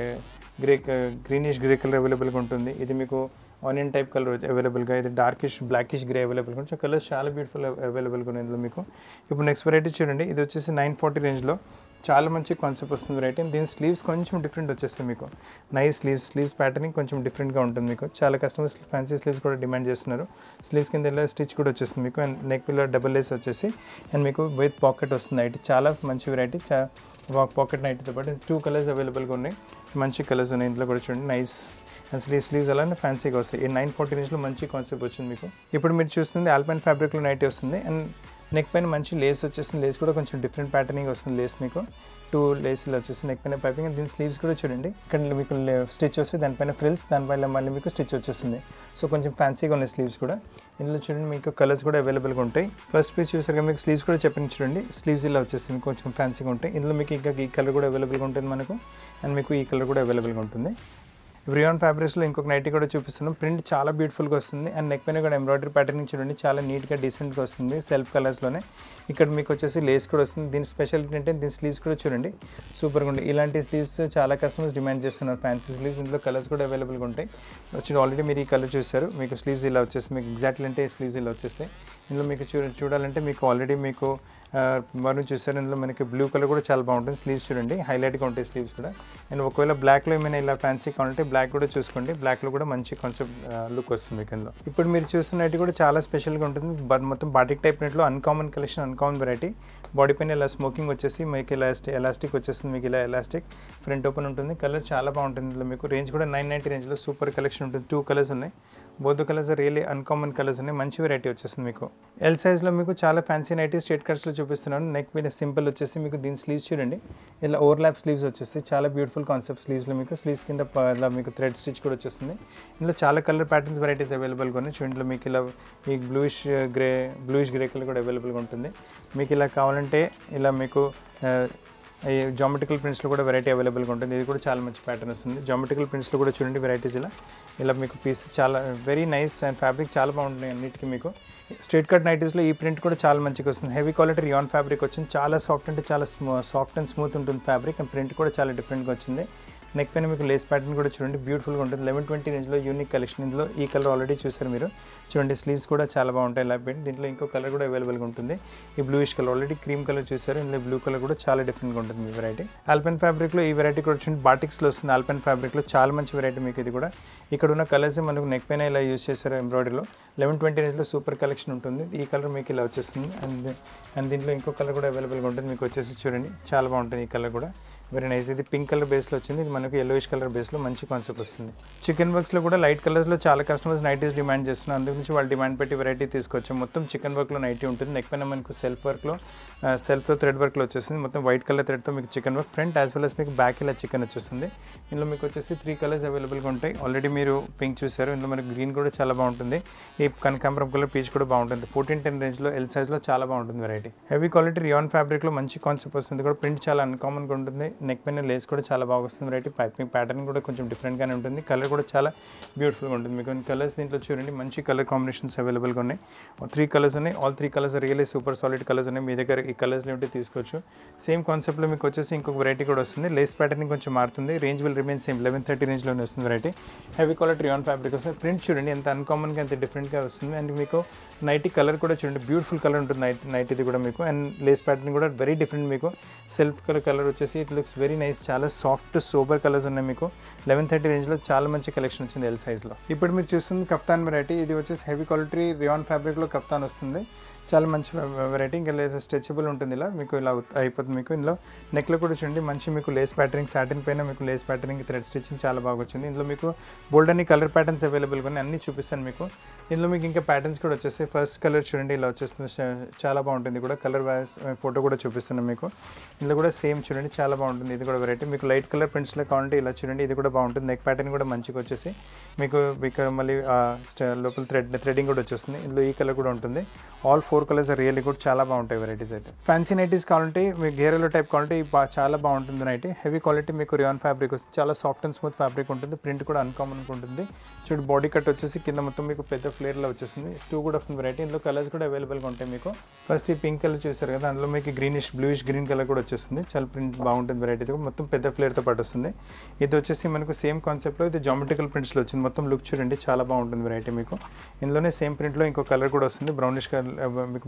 గ్రే గ్రీనిష్ గ్రే కలర్ అవైలబుల్గా ఉంటుంది ఇది మీకు ఆనియన్ టైప్ కలర్ అవైలబుల్గా ఇది డార్కిష్ బ్లాకిష్ గ్రే అవైలబుల్గా ఉంటుంది కలర్స్ చాలా బ్యూటిఫుల్ అవైలబుల్గా ఉన్నాయి ఇందులో మీకు ఇప్పుడు నెక్స్ట్ వెరైటీ చూడండి ఇది వచ్చేసి నైన్ ఫార్టీ రేంజ్లో చాలా మంచి కాన్సెప్ట్ వస్తుంది వెరైటీ దీని స్లీవ్స్ కొంచెం డిఫరెంట్ వచ్చేస్తాయి మీకు నైస్ స్లీవ్స్ స్లీవ్స్ ప్యాటర్నింగ్ కొంచెం డిఫరెంట్గా ఉంటుంది మీకు చాలా కస్టమర్స్ ఫ్యాన్సీ స్లీవ్స్ కూడా డిమాండ్ చేస్తున్నారు స్లీవ్స్ కింద ఇలా స్టిచ్ కూడా వచ్చేస్తుంది మీకు and neck pillow double lace వచ్చేసి అండ్ మీకు విత్ పాకెట్ వస్తుంది నైట్ చాలా మంచి వెరైటీ చా పాకెట్ నైట్తో పాటు టూ కలర్స్ అవైలబుల్గా ఉన్నాయి మంచి కలర్స్ ఉన్నాయి ఇందులో కూడా చూడండి నైస్ అండ్ స్లీవ్ స్లీవ్స్ అలానే ఫ్యాన్సీగా వస్తాయి ఈ నైన్ ఫార్టీ రేంజ్లో మంచి కాన్సెప్ట్ వచ్చింది మీకు ఇప్పుడు మీరు చూస్తుంది ఆల్పైన్ ఫ్యాబ్రిక్లో నైట్ వస్తుంది అండ్ నెక్ పైన మంచి లేస్ వచ్చేస్తుంది లేస్ కూడా కొంచెం డిఫరెంట్ ప్యాటర్నింగ్ వస్తుంది లేస్ మీకు టూ లేస్లు వచ్చేసి నెక్ పైన పైపింగ్ దీని స్లీవ్స్ కూడా చూడండి ఇక్కడ మీకు స్టిచ్ వస్తుంది దానిపైన ఫ్రిల్స్ దానిపైన మళ్ళీ మీకు స్టిచ్ వచ్చేస్తుంది సో కొంచెం ఫ్యాన్సీగా ఉన్నాయి స్లీవ్స్ కూడా ఇందులో చూడండి మీకు కలర్స్ కూడా అవైలబుల్గా ఉంటాయి ఫస్ట్ పీస్ చూసారుగా మీకు స్లీవ్స్ కూడా చెప్పిన చూడండి స్లీవ్స్ ఇలా వచ్చేస్తుంది కొంచెం ఫ్యాన్సీగా ఉంటాయి ఇందులో మీకు ఇంకా ఈ కలర్ కూడా అవైలబుల్గా ఉంటుంది మనకు అండ్ మీకు ఈ కలర్ కూడా అవైలబుల్గా ఉంటుంది రియాన్ ఫ్యాబ్రిక్స్లో ఇంకొక నైటీ కూడా చూపిస్తున్నాం ప్రింట్ చాలా బ్యూటిఫుల్గా వస్తుంది అండ్ నెక్ పైన కూడా ఎంబ్రాయిడరీ ప్యాటర్నింగ్ చూడండి చాలా నీట్గా డీసెంట్గా వస్తుంది సెల్ఫ్ కలర్స్లోనే ఇక్కడ మీకు వచ్చేసి లేస్ కూడా వస్తుంది దీని స్పెషాలిటీ అంటే దీని స్లీవ్స్ కూడా చూడండి సూపర్గా ఉంది ఇలాంటి స్లీవ్స్ చాలా కస్టమర్స్ డిమాండ్ చేస్తున్నారు ఫ్యాన్సీ స్లీవ్స్ ఇందులో కలర్స్ కూడా అవైలబుల్గా ఉంటాయి వచ్చి ఆల్రెడీ మీరు ఈ కలర్ చూస్తారు మీకు స్లీవ్స్ ఇలా వచ్చేసి మీకు ఎగ్జాక్ట్లీ అంటే స్లీవ్స్ ఇలా వచ్చేస్తాయి ఇందులో మీకు చూ చూడాలంటే మీకు ఆల్రెడీ మీకు మనం చూస్తారు ఇందులో మనకి బ్లూ కలర్ కూడా చాలా బాగుంటుంది స్లీవ్స్ చూడండి హైలైట్గా ఉంటాయి స్లీవ్స్ కూడా అండ్ ఒకవేళ బ్లాక్లో ఏమైనా ఇలా ఫ్యాన్సీ కావాలంటే బ్లాక్ కూడా చూసుకోండి బ్లాక్లో కూడా మంచి కాన్సెప్ట్ లుక్ వస్తుంది మీకు ఇందులో ఇప్పుడు మీరు చూస్తున్నట్టు కూడా చాలా స్పెషల్గా ఉంటుంది బట్ మొత్తం బాటిక్ టైప్ నెట్లో uncommon collection uncommon variety body పైన ఇలా స్మోకింగ్ వచ్చేసి మీకు ఎలాస్టిక్ ఎలాస్టిక్ వచ్చేస్తుంది మీకు ఇలా ఎలాస్టిక్ ఫ్రంట్ ఓపెన్ ఉంటుంది కలర్ చాలా బాగుంటుంది ఇందులో మీకు రేంజ్ కూడా నైన్ నైంటీ రేంజ్లో సూపర్ కలెక్షన్ ఉంటుంది టూ కలర్స్ ఉన్నాయి both colours really uncommon colours ఉన్నాయి మంచి వెరైటీ వచ్చేస్తుంది మీకు ఎల్ సైజ్లో మీకు చాలా ఫ్యాన్సీ నైటీ స్ట్రేట్ కట్స్లో చూపిస్తున్నాను నెక్ మీద సింపుల్ వచ్చేసి మీకు దీని స్లీవ్స్ చూడండి ఇలా ఓవర్లాప్ స్లీవ్స్ వచ్చేస్తాయి చాలా బ్యూటిఫుల్ కాన్సెప్ట్ స్లీవ్స్లో మీకు స్లీవ్స్ కింద ప- ఇలా మీకు థ్రెడ్ స్టిచ్ కూడా వచ్చేస్తుంది ఇందులో చాలా కలర్ ప్యాటర్న్స్ వెరైటీస్ అవైలబుల్గా ఉన్నాయి చూడండి మీకు ఇలా ఈ bluish grey bluish grey colour కూడా అవైలబుల్గా ఉంటుంది మీకు ఇలా కావాలంటే ఇలా మీకు ఆ, ఈ జామెట్రికల్ ప్రింట్స్లో కూడా వెరైటీ అవైలబుల్గా ఉంటుంది ఇది కూడా చాలా మంచి ప్యాటర్న్ వస్తుంది జామెట్రికల్ ప్రింట్స్లో కూడా చూడండి వెరైటీస్ ఇలా ఇలా మీకు పీస్ చాలా వెరీ నైస్ అండ్ ఫ్యాబ్రిక్ చాలా బాగుంటుంది అన్నిటికీ మీకు స్ట్రేట్ కట్ నైటీస్లో ఈ ప్రింట్ కూడా చాలా మంచిగా వస్తుంది హెవీ క్వాలిటీ రియాన్ ఫ్యాబ్రిక్ వచ్చింది చాలా సాఫ్ట్ అంటే చాలా సాఫ్ట్ అండ్ స్మూత్ ఉంటుంది ఫ్యాబ్రిక్ అండ్ ప్రింట్ కూడా చాలా డిఫరెంట్గా వచ్చింది నెక్ పైన మీకు లేస్ ప్యాటర్న్ కూడా చూడండి బ్యూటిఫుల్గా ఉంటుంది లెవెన్ ట్వంటీ రేంజ్లో యూనిక్ కలెక్షన్ ఇందులో ఈ కలర్ ఆల్రెడీ చూసారు మీరు చూడండి స్లీవ్స్ కూడా చాలా బాగుంటాయి ఇలా పెట్టి దీంట్లో ఇంకో కలర్ కూడా అవైలబుల్గా ఉంటుంది ఈ bluish colour already cream colour చూసారు ఇందులో బ్లూ కలర్ కూడా చాలా డిఫరెంట్గా ఉంటుంది ఈ వెరైటీ ఆల్పెన్ ఫ్యాబ్రిక్లో ఈ వెరైటీ కూడా వచ్చింది బాటిక్స్లో వస్తుంది ఆల్పెన్ ఫ్యాబ్రిక్లో చాలా మంచి వెరైటీ మీకు ఇది కూడా ఇక్కడ ఉన్న కలర్స్ మనకు నెక్ పైన ఇలా యూజ్ చేశారు ఎంబ్రాయిడరీలో లెవెన్ ట్వంటీ రేంజ్లో సూపర్ కలెక్షన్ ఉంటుంది ఈ కలర్ మీకు ఇలా వచ్చేస్తుంది అండ్ అండ్ దీంట్లో ఇంకో కలర్ కూడా అవైలబుల్గా ఉంటుంది మీకు వచ్చేసి చూడండి చాలా బాగుంటుంది ఈ కలర్ కూడా వెరీ నైస్ ఇది పింక్ కలర్ బేస్లో వచ్చింది ఇది మనకు ఎల్లోయిష్ కలర్ బేస్లో మంచి కాన్సెప్ట్ వస్తుంది చికెన్ వర్క్స్లో కూడా లైట్ కలర్స్లో చాలా కస్టమర్స్ నైటీస్ డిమాండ్ చేస్తున్నారు అందుకు నుంచి వాళ్ళు డిమాండ్ పెట్టి వెరైటీ తీసుకొచ్చాం మొత్తం చికెన్ వర్క్లో నైటీ ఉంటుంది నెక్ పైన మనకు సెల్ఫ్ వర్క్లో సెల్ఫ్లో థ్రెడ్ వర్క్లో వచ్చేసింది మొత్తం వైట్ కలర్ థ్రెడ్తో మీకు chikan work front as well as మీకు బ్యాక్ ఇలా చికెన్ వచ్చేస్తుంది ఇందులో మీకు వచ్చేసి త్రీ కలర్స్ అవైలబుల్గా ఉంటాయి ఆల్రెడీ మీరు పింక్ చూసారు ఇందులో మనకు గ్రీన్ కూడా చాలా బాగుంటుంది ఈ కనకాంబరం కలర్ పీచ్ కూడా బాగుంటుంది ఫోర్టీన్ టెన్ రేంజ్లో ఎల్ సైజ్లో చాలా బాగుంటుంది వెరైటీ హెవీ క్వాలిటీ రియాన్ ఫ్యాబ్రిక్లో మంచి కాన్సెప్ట్ వస్తుంది కూడా ప్రింట్ చాలా అన్కామన్గా ఉంటుంది నెక్ పైన లేస్ కూడా చాలా బాగా వస్తుంది వెరైటీ పైపింగ్ ప్యాటర్న్ కూడా కొంచెం డిఫరెంట్గానే ఉంటుంది కలర్ కూడా చాలా బ్యూటిఫుల్గా ఉంటుంది మీకు కలర్స్ దీంట్లో చూడండి మంచి కలర్ కాంబినేషన్స్ అవైలబుల్గా ఉన్నాయి త్రీ కలర్స్ ఉన్నాయి all three colours really super solid colours ఉన్నాయి మీ దగ్గర ఈ కలర్స్ ఉంటే తీసుకోవచ్చు సేమ్ కాన్సెప్ట్లో మీకు వచ్చేసి ఇంకొక వెరైటీ కూడా వస్తుంది లేస్ ప్యాటర్న్ కొంచెం మారుతుంది range will remain same eleven thirty రేంజ్లోనే వస్తుంది variety heavy quality rayon fabric వస్తుంది ప్రింట్ చూడండి ఎంత అన్కామన్గా ఎంత డిఫరెంట్గా వస్తుంది అండ్ మీకు నైటీ కలర్ కూడా చూడండి బ్యూటిఫుల్ కలర్ ఉంటుంది నైట్ నైట్ ఇది కూడా మీకు అండ్ లేస్ ప్యాటర్న్ కూడా వెరీ డిఫరెంట్ మీకు సెల్ఫ్ కలర్ కలర్ వచ్చేసి ఇట్ లుక్స్ వెరీ నైస్ చాలా సాఫ్ట్ సోబర్ కలర్స్ ఉన్నాయి మీకు లెవెన్ థర్టీ రేంజ్లో చాలా మంచి కలెక్షన్ వచ్చింది ఎల్ సైజ్లో ఇప్పుడు మీరు చూస్తుంది కప్తాన్ వెరైటీ ఇది వచ్చేసి హెవీ క్వాలిటీ రియాన్ ఫ్యాబ్రిక్లో కప్తాన్ వస్తుంది చాలా మంచి వెరైటీ ఇంకా లేదా స్ట్రెచబుల్ ఉంటుంది ఇలా మీకు ఇలా అవుత- అయిపోతుంది మీకు ఇందులో నెక్లో కూడా చూడండి మంచి మీకు లేస్ ప్యాటర్నింగ్ సాటిన్ పైన మీకు లేస్ ప్యాటర్నింగ్ థ్రెడ్ స్టిచ్చింగ్ చాలా బాగా వచ్చింది ఇందులో మీకు బోల్డ్ అన్ని కలర్ ప్యాటర్న్స్ అవైలబుల్గా ఉన్నాయి అన్ని చూపిస్తాను మీకు ఇందులో మీకు ఇంకా ప్యాటర్న్స్ కూడా వచ్చేస్తాయి ఫస్ట్ కలర్ చూడండి ఇలా వచ్చేస్తుంది చా- చాలా బాగుంటుంది కూడా కలర్ వైస్ ఫోటో కూడా చూపిస్తున్నాను మీకు ఇందులో కూడా సేమ్ చూడండి చాలా బాగుంటుంది ఇది కూడా వెరైటీ మీకు లైట్ కలర్ ప్రింట్స్లో కావాలంటే ఇలా చూడండి ఇది కూడా బాగుంటుంది నెక్ ప్యాటర్న్ కూడా మంచిగా వచ్చేసి మీకు ఇక్కడ మళ్ళీ ఆ, స్ట- లోపల థ్రెడ్ థ్రెడింగ్ కూడా వచ్చేస్తుంది ఇందులో ఈ కలర్ కూడా ఉంటుంది ఆల్ ఫోర్ కలర్స్ రియల్లీ కూడా చాలా బాగుంటాయి వెరైటీస్ అయితే ఫ్యాన్సీ నైటీస్ కావాలంటే మీకు గేరెలో టైప్ కావాలంటే ఈ బా- చాలా బాగుంటుంది నైటీ హెవీ క్వాలిటీ మీకు రియాన్ ఫ్యాబ్రిక్ వస్తుంది చాలా సాఫ్ట్ అండ్ స్మూత్ ఫ్యాబ్రిక్ ఉంటుంది ప్రింట్ కూడా అన్కామన్ ఉంటుంది చూడు బాడీ కట్ వచ్చేసి కింద మొత్తం మీకు పెద్ద ఫ్లేర్లో వచ్చేసింది టూ కూడా ఆఫ్ వెరైటీ ఇందులో కలర్స్ కూడా అవైలబుల్గా ఉంటాయి మీకు ఫస్ట్ ఈ పింక్ కలర్ చూసారు కదా అందులో మీకు గ్రీనిష్ బ్లూయిష్ గ్రీన్ కలర్ కూడా వచ్చేస్తుంది చాలా ప్రింట్ బాగుంటుంది వెరైటీ ఇది కూడా మొత్తం పెద్ద ఫ్లేర్తో పాటు వస్తుంది ఇది వచ్చేసి మనకు సేమ్ కాన్సెప్ట్లో ఇది జామెట్రికల్ ప్రింట్స్లో వచ్చింది మొత్తం లుక్ చూడండి చాలా బాగుంటుంది వెరైటీ మీకు ఇందులోనే సేమ్ ప్రింట్లో ఇంకో కలర్ కూడా వస్తుంది బ్రౌనిష్ కలర్ మీకు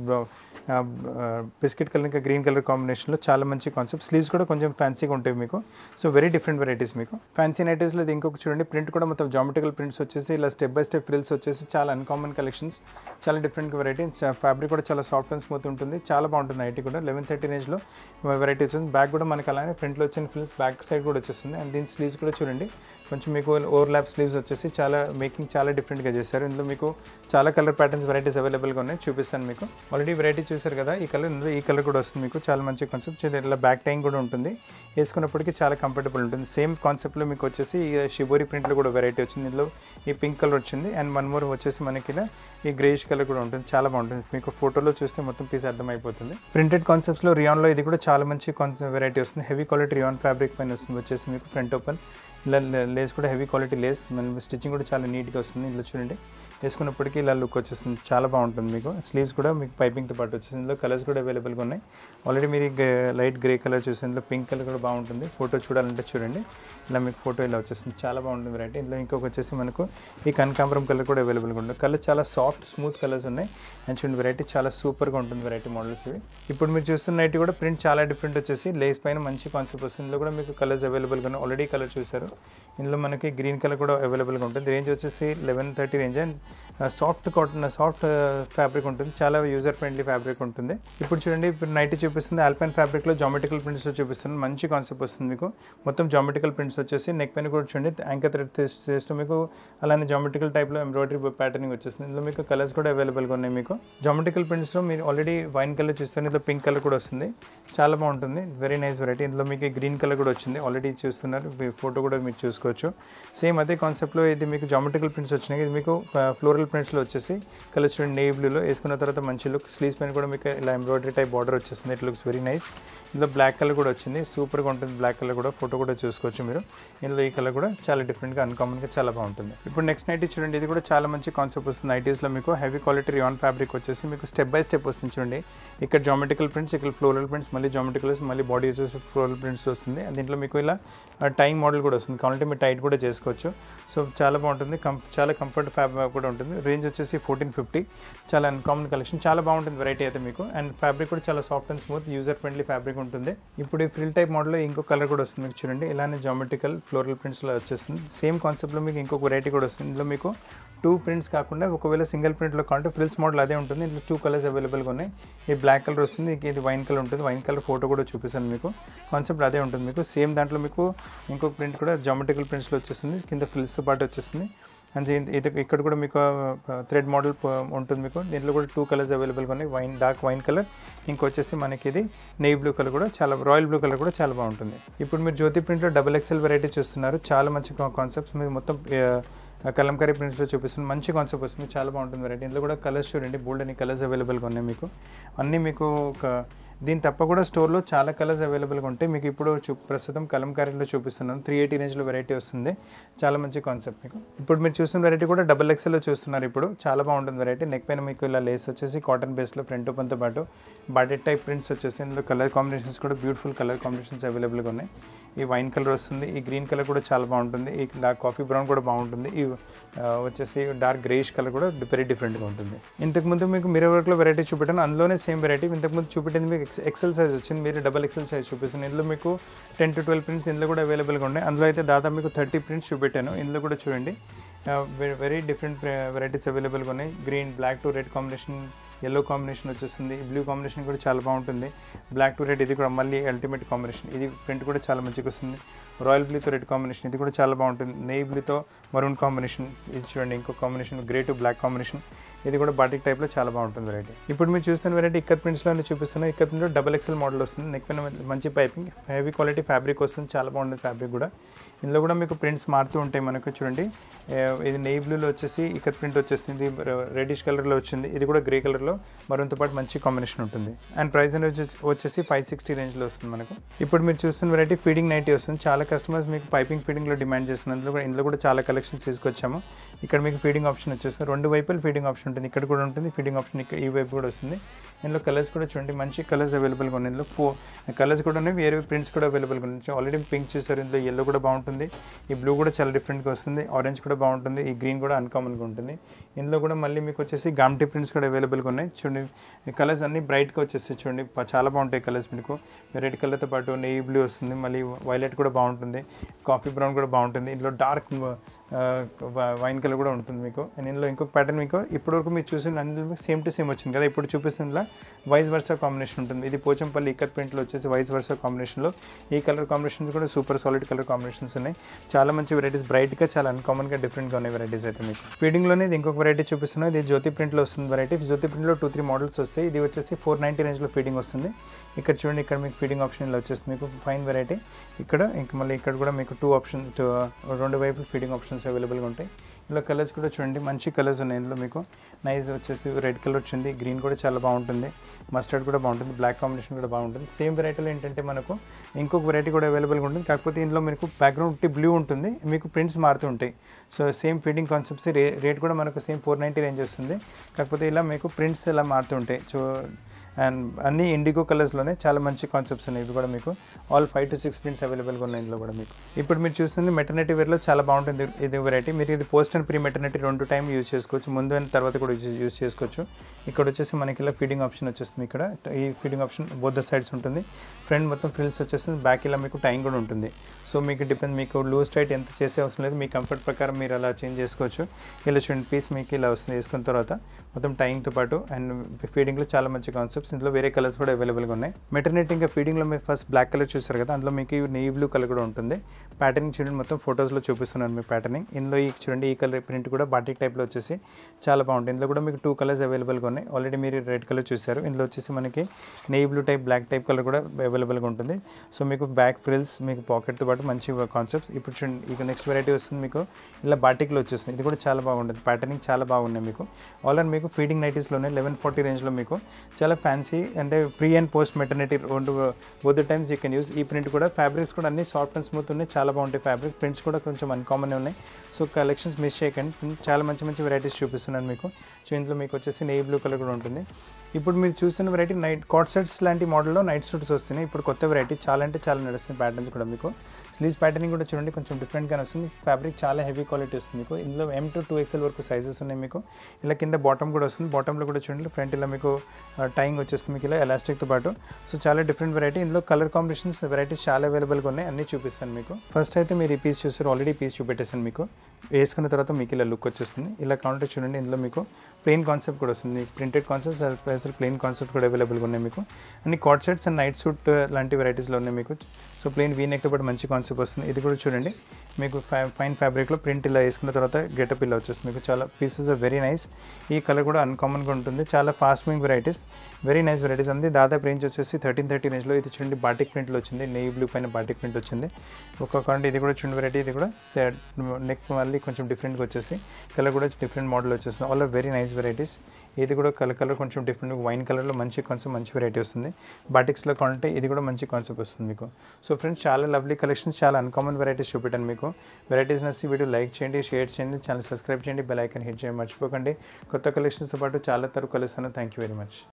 బిస్కెట్ కలర్ ఇంకా గ్రీన్ కలర్ కాంబినేషన్లో చాలా మంచి కాన్సెప్ట్ స్లీవ్స్ కూడా కొంచెం ఫ్యాన్సీగా ఉంటాయి మీకు సో వెరీ డిఫరెంట్ వెరైటీస్ మీకు ఫ్యాన్సీ నైటీస్లో ఇది ఇంకొక చూడండి ప్రింట్ కూడా మొత్తం జామెట్రికల్ ప్రింట్స్ వచ్చేసి ఇలా స్టెప్ బై స్టెప్ ఫ్రిల్స్ వచ్చేసి చాలా అన్కామన్ కలెక్షన్స్ చాలా డిఫరెంట్ వెరైటీ ఫ్యాబ్రిక్ కూడా చాలా సాఫ్ట్ అండ్ స్మూత్ ఉంటుంది చాలా బాగుంటుంది నైటీ కూడా లెవెన్ థర్టీ రేంజ్లో వెరైటీ వచ్చింది బ్యాక్ కూడా మనకి అలానే ఫ్రంట్లో వచ్చిన ఫ్రిల్స్ బ్యాక్ సైడ్ కూడా వచ్చేస్తుంది అండ్ దీని స్లీవ్స్ కూడా చూడండి కొంచెం మీకు ఓవర్ ల్యాప్ స్లీవ్స్ వచ్చేసి చాలా మేకింగ్ చాలా డిఫరెంట్గా చేశారు ఇందులో మీకు చాలా కలర్ ప్యాటర్న్స్ వెరైటీస్ అవైలబుల్గా ఉన్నాయి చూపిస్తాను మీకు ఆల్రెడీ వెరైటీ చూసారు కదా ఈ కలర్ ఇందులో ఈ కలర్ కూడా వస్తుంది మీకు చాలా మంచి కాన్సెప్ట్ ఇలా బ్యాక్ టైం కూడా ఉంటుంది వేసుకున్నప్పటికీ చాలా కంఫర్టబుల్ ఉంటుంది సేమ్ కాన్సెప్ట్లో మీకు వచ్చేసి ఈ షిబోరి ప్రింట్లో కూడా వెరైటీ వచ్చింది ఇందులో ఈ పింక్ కలర్ వచ్చింది అండ్ వన్ మోర్ వచ్చేసి మనకి ఇలా ఈ గ్రేష్ కలర్ కూడా ఉంటుంది చాలా బాగుంటుంది మీకు ఫోటోలో చూస్తే మొత్తం పీస్ అర్థమైపోతుంది ప్రింటెడ్ కాన్సెప్ట్స్లో రియాన్లో ఇది కూడా చాలా మంచి కాన్సెప్ట్ వెరైటీ వస్తుంది హెవీ క్వాలిటీ రియాన్ ఫ్యాబ్రిక్ పైన వస్తుంది వచ్చేసి మీకు ఫ్రంట్ ఓపెన్ ఇలా లేస్ కూడా హెవీ క్వాలిటీ లేస్ మన స్టిచ్చింగ్ కూడా చాలా నీట్గా వస్తుంది ఇలా చూడండి వేసుకున్నప్పటికీ ఇలా లుక్ వచ్చేస్తుంది చాలా బాగుంటుంది మీకు స్లీవ్స్ కూడా మీకు పైపింగ్తో పాటు వచ్చేసింది ఇందులో కలర్స్ కూడా అవైలబుల్గా ఉన్నాయి ఆల్రెడీ మీరు లైట్ గ్రే కలర్ చూసి ఇందులో పింక్ కలర్ కూడా బాగుంటుంది ఫోటో చూడాలంటే చూడండి ఇలా మీకు ఫోటో ఇలా వచ్చేస్తుంది చాలా బాగుంటుంది వెరైటీ ఇందులో ఇంకొక వచ్చేసి మనకు ఈ కనకాంబరం కలర్ కూడా అవైలబుల్గా ఉంటుంది కలర్ చాలా సాఫ్ట్ స్మూత్ కలర్స్ ఉన్నాయి అండ్ చూడండి వెరైటీ చాలా సూపర్గా ఉంటుంది వెరైటీ మోడల్స్ ఇవి ఇప్పుడు మీరు చూస్తున్న నైట్ కూడా ప్రింట్ చాలా డిఫరెంట్ వచ్చేసి లేస్ పైన మంచి కాన్సెప్ట్ వస్తుంది ఇందులో కూడా మీకు కలర్స్ అవైలబుల్గా ఉన్నాయి ఆల్రెడీ కలర్ చూసారు ఇందులో మనకి గ్రీన్ కలర్ కూడా అవైలబుల్గా ఉంటుంది రేంజ్ వచ్చేసి eleven thirty range and soft cotton soft fabric ఉంటుంది చాలా యూజర్ ఫ్రెండ్లీ ఫ్యాబ్రిక్ ఉంటుంది ఇప్పుడు చూడండి ఇప్పుడు నైట్ చూపిస్తుంది ఆల్పైన్ ఫ్యాబ్రిక్లో జామెటికల్ ప్రింట్స్ చూపిస్తుంది మంచి కాన్సెప్ట్ వస్తుంది మీకు మొత్తం జామెటికల్ ప్రింట్స్ వచ్చేసి నెక్ పైన కూడా చూడండి యాంకర్ థ్రెడ్ చేస్తూ మీకు అలానే జామెటికల్ టైప్లో ఎంబ్రాయిడరీ ప్యాటర్నింగ్ వచ్చేస్తుంది ఇందులో మీకు కలర్స్ కూడా అవైలబుల్గా ఉన్నాయి మీకు జామెటికల్ ప్రింట్స్లో మీరు ఆల్రెడీ వైన్ కలర్ చూస్తారు ఇందులో పింక్ కలర్ కూడా వస్తుంది చాలా బాగుంటుంది వెరీ నైస్ వెరైటీ ఇందులో మీకు గ్రీన్ కలర్ కూడా వచ్చింది ఆల్రెడీ చూస్తున్నారు ఫోటో కూడా మీరు చూసుకోవచ్చు సేమ్ అదే కాన్సెప్ట్లో ఇది మీకు జామెట్రికల్ ప్రింట్స్ వచ్చినాయి ఇది మీకు ఫ్లోరల్ ప్రింట్స్లో వచ్చేసి కలర్ చూడండి నేవీ బ్లూలో వేసుకున్న తర్వాత మంచి లుక్ స్లీవ్స్ పైన కూడా మీకు ఇలా ఎంబ్రాయిడరీ టైప్ బార్డర్ వచ్చేస్తుంది ఇట్ లుక్స్ వెరీ నైస్ ఇందులో బ్లాక్ కలర్ కూడా వచ్చింది సూపర్గా ఉంటుంది బ్లాక్ కలర్ కూడా ఫోటో కూడా చూసుకోవచ్చు మీరు ఇందులో ఈ కలర్ కూడా చాలా డిఫరెంట్గా అన్కామన్గా చాలా బాగుంటుంది ఇప్పుడు నెక్స్ట్ నైటీ చూడండి ఇది కూడా చాలా మంచి కాన్సెప్ట్ వస్తుంది నైటీస్లో మీకు హెవీ క్వాలిటీ రియాన్ ఫ్యాబ్రిక్ వచ్చేసి మీకు స్టెప్ బై స్టెప్ వస్తుంది చూడండి ఇక్కడ జామెటికల్ ప్రింట్స్ ఇక్కడ ఫ్లోరల్ ప్రింట్స్ మళ్ళీ జామెటికల్ మళ్ళీ బాడీ వచ్చేసి ఫ్లోరల్ ప్రింట్స్ వస్తుంది దీంట్లో మీకు ఇలా టైం మోడల్ కూడా వస్తుంది కావాలంటే మీరు టైట్ కూడా చేసుకోవచ్చు సో చాలా బాగుంటుంది కం చాలా కంఫర్ట్ ఫ్యాబ్రిక్ కూడా ఉంటుంది రేంజ్ వచ్చేసి ఫోర్టీన్ ఫిఫ్టీ చాలా అన్కామన్ కలెక్షన్ చాలా బాగుంటుంది వెరైటీ అయితే మీకు అండ్ ఫ్యాబ్రిక్ కూడా చాలా soft and smooth user friendly fabric ఉంటుంది ఇప్పుడు ఈ ఫ్రిల్ టైప్ మోడల్లో ఇంకో కలర్ కూడా వస్తుంది మీకు చూడండి ఇలానే జామెట్రికల్ ఫ్లోరల్ ప్రింట్స్లో వచ్చేస్తుంది సేమ్ కాన్సెప్ట్లో మీకు ఇంకొక వెరైటీ కూడా వస్తుంది ఇందులో మీకు టూ ప్రింట్స్ కాకుండా ఒకవేళ సింగిల్ ప్రింట్లో కావాలంటే ఫ్రిల్స్ మోడల్ అదే ఉంటుంది ఇందులో టూ కలర్స్ అవైలబుల్గా ఉన్నాయి ఈ బ్లాక్ కలర్ వస్తుంది ఇది వైన్ కలర్ ఉంటుంది వైన్ కలర్ ఫోటో కూడా చూపిస్తాను మీకు కాన్సెప్ట్ అదే ఉంటుంది మీకు సేమ్ దాంట్లో మీకు ఇంకొక ప్రింట్ కూడా జామెట్రికల్ ప్రింట్స్లో వచ్చేస్తుంది కింద ఫ్రిల్స్తో పాటు వచ్చేస్తుంది అండ్ ఇది ఇక్కడ కూడా మీకు థ్రెడ్ మోడల్ ఉంటుంది మీకు దీంట్లో కూడా టూ కలర్స్ అవైలబుల్గా ఉన్నాయి వైన్ డార్క్ వైన్ కలర్ ఇంకొచ్చేసి మనకి ఇది నెయ్యి బ్లూ కలర్ కూడా చాలా రాయల్ బ్లూ కలర్ కూడా చాలా బాగుంటుంది ఇప్పుడు మీరు జ్యోతి ప్రింట్లో డబుల్ ఎక్సెల్ వెరైటీ చూస్తున్నారు చాలా మంచి కాన్సెప్ట్స్ మీరు మొత్తం కలంకారీ ప్రింట్స్లో చూపిస్తుంది మంచి కాన్సెప్ట్ వస్తుంది చాలా బాగుంటుంది వెరైటీ ఇందులో కూడా కలర్స్ చూడండి బోల్డ్ అన్ని కలర్స్ అవైలబుల్గా ఉన్నాయి మీకు అన్నీ మీకు ఒక దీని తప్ప కూడా స్టోర్లో చాలా కలర్స్ అవైలబుల్గా ఉంటాయి మీకు ఇప్పుడు చూ ప్రస్తుతం కలంకారీలో చూపిస్తున్నాను త్రీ ఎయిటీ రేంజ్లో వెరైటీ వస్తుంది చాలా మంచి కాన్సెప్ట్ మీకు ఇప్పుడు మీరు చూస్తున్న వెరైటీ కూడా డబల్ ఎక్స్ఎల్లో చూస్తున్నారు ఇప్పుడు చాలా బాగుంటుంది వెరైటీ నెక్ పైన మీకు ఇలా లేస్ వచ్చేసి కాటన్ బేస్లో ఫ్రంట్ ఓపెన్తో పాటు బాడీ టైప్ ప్రింట్స్ వచ్చేసి ఇందులో కలర్ కాంబినేషన్స్ కూడా బ్యూటిఫుల్ కలర్ కాంబినేషన్స్ అవైలబుల్గా ఉన్నాయి ఈ వైన్ కలర్ వస్తుంది ఈ గ్రీన్ కలర్ కూడా చాలా బాగుంటుంది ఈ కాఫీ బ్రౌన్ కూడా బాగుంటుంది ఈ వచ్చేసి డార్క్ గ్రేష్ కలర్ కూడా వెరీ డిఫరెంట్గా ఉంటుంది ఇంతకుముందు మీకు మిరర్ వర్క్లో వెరైటీ చూపెట్టాను అందులోనే సేమ్ వెరైటీ ఇంతకుముందు చూపెట్టింది మీకు ఎక్సెల్ సైజ్ వచ్చింది మీరు డబల్ ఎక్సెల్ సైజ్ చూపిస్తుంది ఇందులో మీకు టెన్ టు ట్వెల్వ్ ప్రింట్స్ ఇందులో కూడా అవైలబుల్గా ఉన్నాయి అందులో అయితే దాదాపు మీకు థర్టీ ప్రింట్స్ చూపెట్టాను ఇందులో కూడా చూడండి వెరీ డిఫరెంట్ వెరైటీస్ అవైలబుల్గా ఉన్నాయి green black to red combination yellow combination వచ్చేస్తుంది బ్లూ కాంబినేషన్ కూడా చాలా బాగుంటుంది బ్లాక్ టు రెడ్ ఇది కూడా మళ్ళీ అల్టిమేట్ కాంబినేషన్ ఇది ప్రింట్ కూడా చాలా మంచిగా వస్తుంది రాయల్ బ్లూతో రెడ్ కాంబినేషన్ ఇది కూడా చాలా బాగుంటుంది నెయ్యి బ్లూతో మరూన్ కాంబినేషన్ ఇది చూడండి ఇంకో combination grey to black combination ఇది కూడా బాటిక్ టైప్లో చాలా బాగుంటుంది వెరైటీ ఇప్పుడు మీరు చూస్తున్న వెరైటీ ఇక్కత్ ప్రింట్స్లోనే చూపిస్తున్నా ఇక్కత్ ప్రింట్లో డబల్ ఎక్సెల్ మోడల్ వస్తుంది నెక్ పైన మంచి పైపింగ్ హెవీ క్వాలిటీ ఫ్యాబ్రిక్ వస్తుంది చాలా బాగుంటుంది ఫ్యాబ్రిక్ కూడా ఇందులో కూడా మీకు ప్రింట్స్ మారుతూ ఉంటాయి మనకు చూడండి ఏ, ఇది నెయ్యి బ్లూలో వచ్చేసి ఇక్కత్ ప్రింట్ వచ్చేసింది రెడిష్ కలర్లో వచ్చింది ఇది కూడా గ్రే కలర్లో మరొంత పాటు మంచి కాంబినేషన్ ఉంటుంది అండ్ ప్రైస్ అనేది వచ్చేసి- వచ్చేసి ఫైవ్ సిక్స్టీ రేంజ్లో వస్తుంది మనకు ఇప్పుడు మీరు చూస్తున్న వెరైటీ ఫీడింగ్ నైటీ వస్తుంది చాలా కస్టమర్స్ మీకు పైపింగ్ ఫీడింగ్లో డిమాండ్ చేస్తున్నందులో కూడా ఇందులో కూడా చాలా కలెక్షన్స్ తీసుకొచ్చాము ఇక్కడ మీకు ఫీడింగ్ ఆప్షన్ వచ్చేస్తుంది రెండు వైపులు ఫీడింగ్ ఆప్షన్ ఉంటుంది ఇక్కడ కూడా ఉంటుంది ఫీడింగ్ ఆప్షన్ ఇక్కడ ఈ వైపు కూడా వస్తుంది ఇందులో కలర్స్ కూడా చూడండి మంచి కలర్స్ అవైలబుల్గా ఉన్నాయి ఇందులో ఫో కలర్స్ కూడా ఉన్నాయి వేరే ప్రింట్స్ కూడా అవైలబుల్గా ఉన్నాయి ఆల్రెడీ పింక్ చూసారు ఇందులో ఎల్లో కూడా బాగుంటుంది ఈ బ్లూ కూడా చాలా డిఫరెంట్గా వస్తుంది ఆరెంజ్ కూడా బాగుంటుంది ఈ గ్రీన్ కూడా అన్కామన్గా ఉంటుంది ఇందులో కూడా మళ్ళీ మీకు వచ్చేసి గామ్టీ ప్రింట్స్ కూడా అవైలబుల్గా ఉన్నాయి చూడండి ఈ కలర్స్ అన్ని బ్రైట్గా వచ్చేస్తాయి చూడండి ప- చాలా బాగుంటాయి కలర్స్ మీకు రెడ్ కలర్తో పాటు నెయ్యి బ్లూ వస్తుంది మళ్ళీ వైలెట్ కూడా బాగుంటుంది కాఫీ బ్రౌన్ కూడా బాగుంటుంది ఇందులో డార్క్ వైన్ కలర్ కూడా ఉంటుంది మీకు అండ్ ఇందులో ఇంకొక ప్యాటర్న్ మీకు ఇప్పటివరకు మీరు చూసిన అందులో సేమ్ టు సేమ్ వచ్చింది కదా ఇప్పుడు చూపిస్తుందిలా వైస్ వర్సా కాంబినేషన్ ఉంటుంది ఇది పోచంపల్లి ఇక్కత్ ప్రింట్లో వచ్చేసి వైస్ వర్సా కాంబినేషన్లో ఈ కలర్ కాంబినేషన్స్ కూడా సూపర్ సాలిడ్ కలర్ కాంబినేషన్స్ ఉన్నాయి చాలా మంచి వెరైటీస్ బ్రైట్గా చాలా అన్కామన్గా డిఫరెంట్గా ఉన్నాయి వెరైటీస్ అయితే మీకు ఫీడింగ్లోనే ఇది ఇంకొక వెరైటీ చూపిస్తున్నాను ఇది జ్యోతి ప్రింట్లో వస్తుంది వెరైటీ జ్యోతి ప్రింట్లో టూ త్రీ మోడల్స్ వస్తాయి ఇది వచ్చేసి ఫోర్ నైంటీ రేంజ్లో ఫీడింగ్ వస్తుంది ఇక్కడ చూడండి ఇక్కడ మీకు ఫీడింగ్ ఆప్షన్ ఇలా వచ్చేసి మీకు ఫైన్ వెరైటీ ఇక్కడ ఇంకా మళ్ళీ ఇక్కడ కూడా మీకు టూ ఆప్షన్స్ రెండు వైపులు ఫీడింగ్ ఆప్షన్స్ అవైలబుల్గా ఉంటాయి ఇందులో కలర్స్ కూడా చూడండి మంచి కలర్స్ ఉన్నాయి ఇందులో మీకు నైస్ వచ్చేసి రెడ్ కలర్ వచ్చింది గ్రీన్ కూడా చాలా బాగుంటుంది మస్టర్డ్ కూడా బాగుంటుంది బ్లాక్ కాంబినేషన్ కూడా బాగుంటుంది సేమ్ వెరైటీలో ఏంటంటే మనకు ఇంకొక వెరైటీ కూడా అవైలబుల్గా ఉంటుంది కాకపోతే ఇందులో మీకు బ్యాక్గ్రౌండ్ ఉట్టి బ్లూ ఉంటుంది మీకు ప్రింట్స్ మారుతూ ఉంటాయి సో సేమ్ ఫీడింగ్ కాన్సెప్ట్స్ రే రేట్ కూడా మనకు సేమ్ ఫోర్ నైంటీ రేంజ్ వస్తుంది కాకపోతే ఇలా మీకు ప్రింట్స్ ఇలా మారుతూ ఉంటాయి సో అండ్ అన్ని ఇండిగో కలర్స్లోనే చాలా మంచి కాన్సెప్ట్స్ ఉన్నాయి ఇవి కూడా మీకు all five to six prints అవైలబుల్గా ఉన్నాయి ఇందులో కూడా మీకు ఇప్పుడు మీరు చూస్తుంది మెటర్నిటీ వేర్లో చాలా బాగుంటుంది ఇది వెరైటీ మీరు ఇది పోస్ట్ అండ్ ప్రీ మెటర్నిటీ రెండు టైం యూజ్ చేసుకోవచ్చు ముందు అండ్ తర్వాత కూడా యూజ్ చేసుకోవచ్చు ఇక్కడ వచ్చేసి మనకి ఇలా ఫీడింగ్ ఆప్షన్ వచ్చేస్తుంది ఇక్కడ ఈ feeding option both the sides ఉంటుంది ఫ్రంట్ మొత్తం ఫ్రిల్స్ వచ్చేస్తుంది బ్యాక్ ఇలా మీకు టైం కూడా ఉంటుంది సో మీకు డిపెండ్ మీకు లూజ్ టైట్ ఎంత చేసే అవసరం లేదు మీ కంఫర్ట్ ప్రకారం మీరు అలా చేంజ్ చేసుకోవచ్చు ఇలా చూడండి పీస్ మీకు ఇలా వస్తుంది వేసుకున్న తర్వాత మొత్తం టైంతో పాటు అండ్ ఫీడింగ్లో చాలా మంచి కాన్సెప్ట్స్ ఇందులో వేరే కలర్స్ కూడా అవైలబుల్గా ఉన్నాయి మెటర్నిటీ ఇంకా ఫీడింగ్లో మీరు ఫస్ట్ బ్లాక్ కలర్ చూసారు కదా అందులో మీకు నెయ్యి బ్లూ కలర్ కూడా ఉంటుంది ప్యాటర్నింగ్ చూడండి మొత్తం ఫొటోస్లో చూపిస్తున్నాను మీ ప్యాటర్నింగ్ ఇందులో ఈ చూడండి ఈ కలర్ ప్రింట్ కూడా బాటిక్ టైప్లో వచ్చేసి చాలా బాగుంటుంది ఇందులో కూడా మీకు టూ కలర్స్ అవైలబుల్గా ఉన్నాయి ఆల్రెడీ మీరు రెడ్ కలర్ చూసారు ఇందులో వచ్చేసి మనకి navy blue type black type colour కూడా అవైలబుల్గా ఉంటుంది సో మీకు బ్యాక్ ఫ్రిల్స్ మీకు పాకెట్తో పాటు మంచి కాన్సెప్ట్స్ ఇప్పుడు చూడండి ఇక నెక్స్ట్ వెరైటీ వస్తుంది మీకు ఇలా బాటిక్లో వచ్చేస్తుంది ఇది కూడా చాలా బాగుంటుంది ప్యాటర్నింగ్ చాలా బాగున్నాయి మీకు ఆల్ అండ్ మీకు ఫీడింగ్ నైటీస్లోనే లెవెన్ ఫార్టీ రేంజ్లో మీకు చాలా ఫ్యాన్సీ అంటే ప్రీ అండ్ పోస్ట్ మెటర్నిటీ రెండు both times you can use ఈ ప్రింట్ కూడా ఫ్యాబ్రిక్స్ కూడా అన్ని సాఫ్ట్ అండ్ స్మూత్ ఉన్నాయి చాలా బాగుంటాయి ఫ్యాబ్రిక్స్ ప్రింట్స్ కూడా కొంచెం అన్కామన్ ఉన్నాయి సో కలెక్షన్స్ మిస్ చేయకండి చాలా మంచి మంచి వెరైటీస్ చూపిస్తున్నాను మీకు సో ఇందులో మీకు వచ్చేసి నెయ్యి బ్లూ కలర్ కూడా ఉంటుంది ఇప్పుడు మీరు చూస్తున్న వెరైటీ నైట్ కాట్ సెట్స్ లాంటి మోడల్లో నైట్ సూట్స్ వస్తున్నాయి ఇప్పుడు కొత్త వెరైటీ చాలా అంటే చాలా నడుస్తుంది ప్యాటర్న్స్ కూడా మీకు స్లీవ్స్ ప్యాటర్నింగ్ కూడా చూడండి కొంచెం డిఫరెంట్గానే వస్తుంది ఫ్యాబ్రిక్ చాలా హెవీ క్వాలిటీ వస్తుంది మీకు ఇందులో ఎం టు టూ ఎక్స్ఎల్ వరకు సైజెస్ ఉన్నాయి మీకు ఇలా కింద బాటమ్ కూడా వస్తుంది బాటంలో కూడా చూడండి ఫ్రంట్ ఇలా మీకు టైంగ్ వచ్చేస్తుంది మీకు ఇలా ఎలాస్టిక్తో పాటు సో చాలా డిఫరెంట్ వెరైటీ ఇందులో కలర్ కాంబినేషన్స్ వెరైటీస్ చాలా అవైలబుల్గా ఉన్నాయి అన్నీ చూపిస్తాను మీకు ఫస్ట్ అయితే మీరు ఈ పీస్ చూస్తారు ఆల్రెడీ పీస్ చూపెట్టేసాను మీకు వేసుకున్న తర్వాత మీకు ఇలా లుక్ వచ్చేస్తుంది ఇలా కౌంటర్ చూడండి ఇందులో మీకు ప్లెయిన్ కాన్సెప్ట్ కూడా వస్తుంది printed concepts plus plain concept కూడా అవైలబుల్గా ఉన్నాయి మీకు అన్ని cot sets and night suit లాంటి వెరైటీస్లో ఉన్నాయి మీకు సో ప్లెయిన్ వీ నెక్తో పాటు మంచి కాన్సెప్ట్ వస్తుంది ఇది కూడా చూడండి మీకు ఫైన్ ఫ్యాబ్రిక్లో ప్రింట్ ఇలా వేసుకున్న తర్వాత గెటప్ ఇలా వచ్చేస్తుంది మీకు చాలా పీసెస్ ఆర్ వెరీ నైస్ ఈ కలర్ కూడా అన్కామన్గా ఉంటుంది చాలా fast moving varieties very nice varieties అంది దాదాపు రేంజ్ వచ్చేసి థర్టీన్ థర్టీ రేంజ్లో ఇది చూడండి బాటిక్ ప్రింట్లో వచ్చింది నెయ్యి బ్లూ పైన బాటిక్ ప్రింట్ వచ్చింది ఒక్కొక్క ఇది కూడా చూడండి వెరైటీ ఇది కూడా నెక్ మళ్ళీ కొంచెం డిఫరెంట్గా వచ్చేసి కలర్ కూడా డిఫరెంట్ మోడల్ వచ్చేస్తుంది all are very nice varieties ఇది కూడా కలర్ కలర్ కొంచెం డిఫరెంట్ వైన్ కలర్లో మంచి కొంచెం మంచి వెరైటీ వస్తుంది బాటిక్స్లో కొంటే ఇది కూడా మంచి కాన్సెప్ట్ వస్తుంది మీకు సో ఫ్రెండ్స్ చాలా లవ్లీ కలెక్షన్స్ చాలా అన్కామన్ వెరైటీస్ చూపెట్టాను మీకు వెరైటీస్ నచ్చి వీడియో లైక్ చేయండి షేర్ చేయండి ఛానల్ సబ్స్క్రైబ్ చేయండి బెల్ ఐకన్ హిట్ చేయండి మర్చిపోకండి కొత్త కలెక్షన్స్తో పాటు చాలా తరకు కలుస్తాను థ్యాంక్ యూ వెరీ మచ్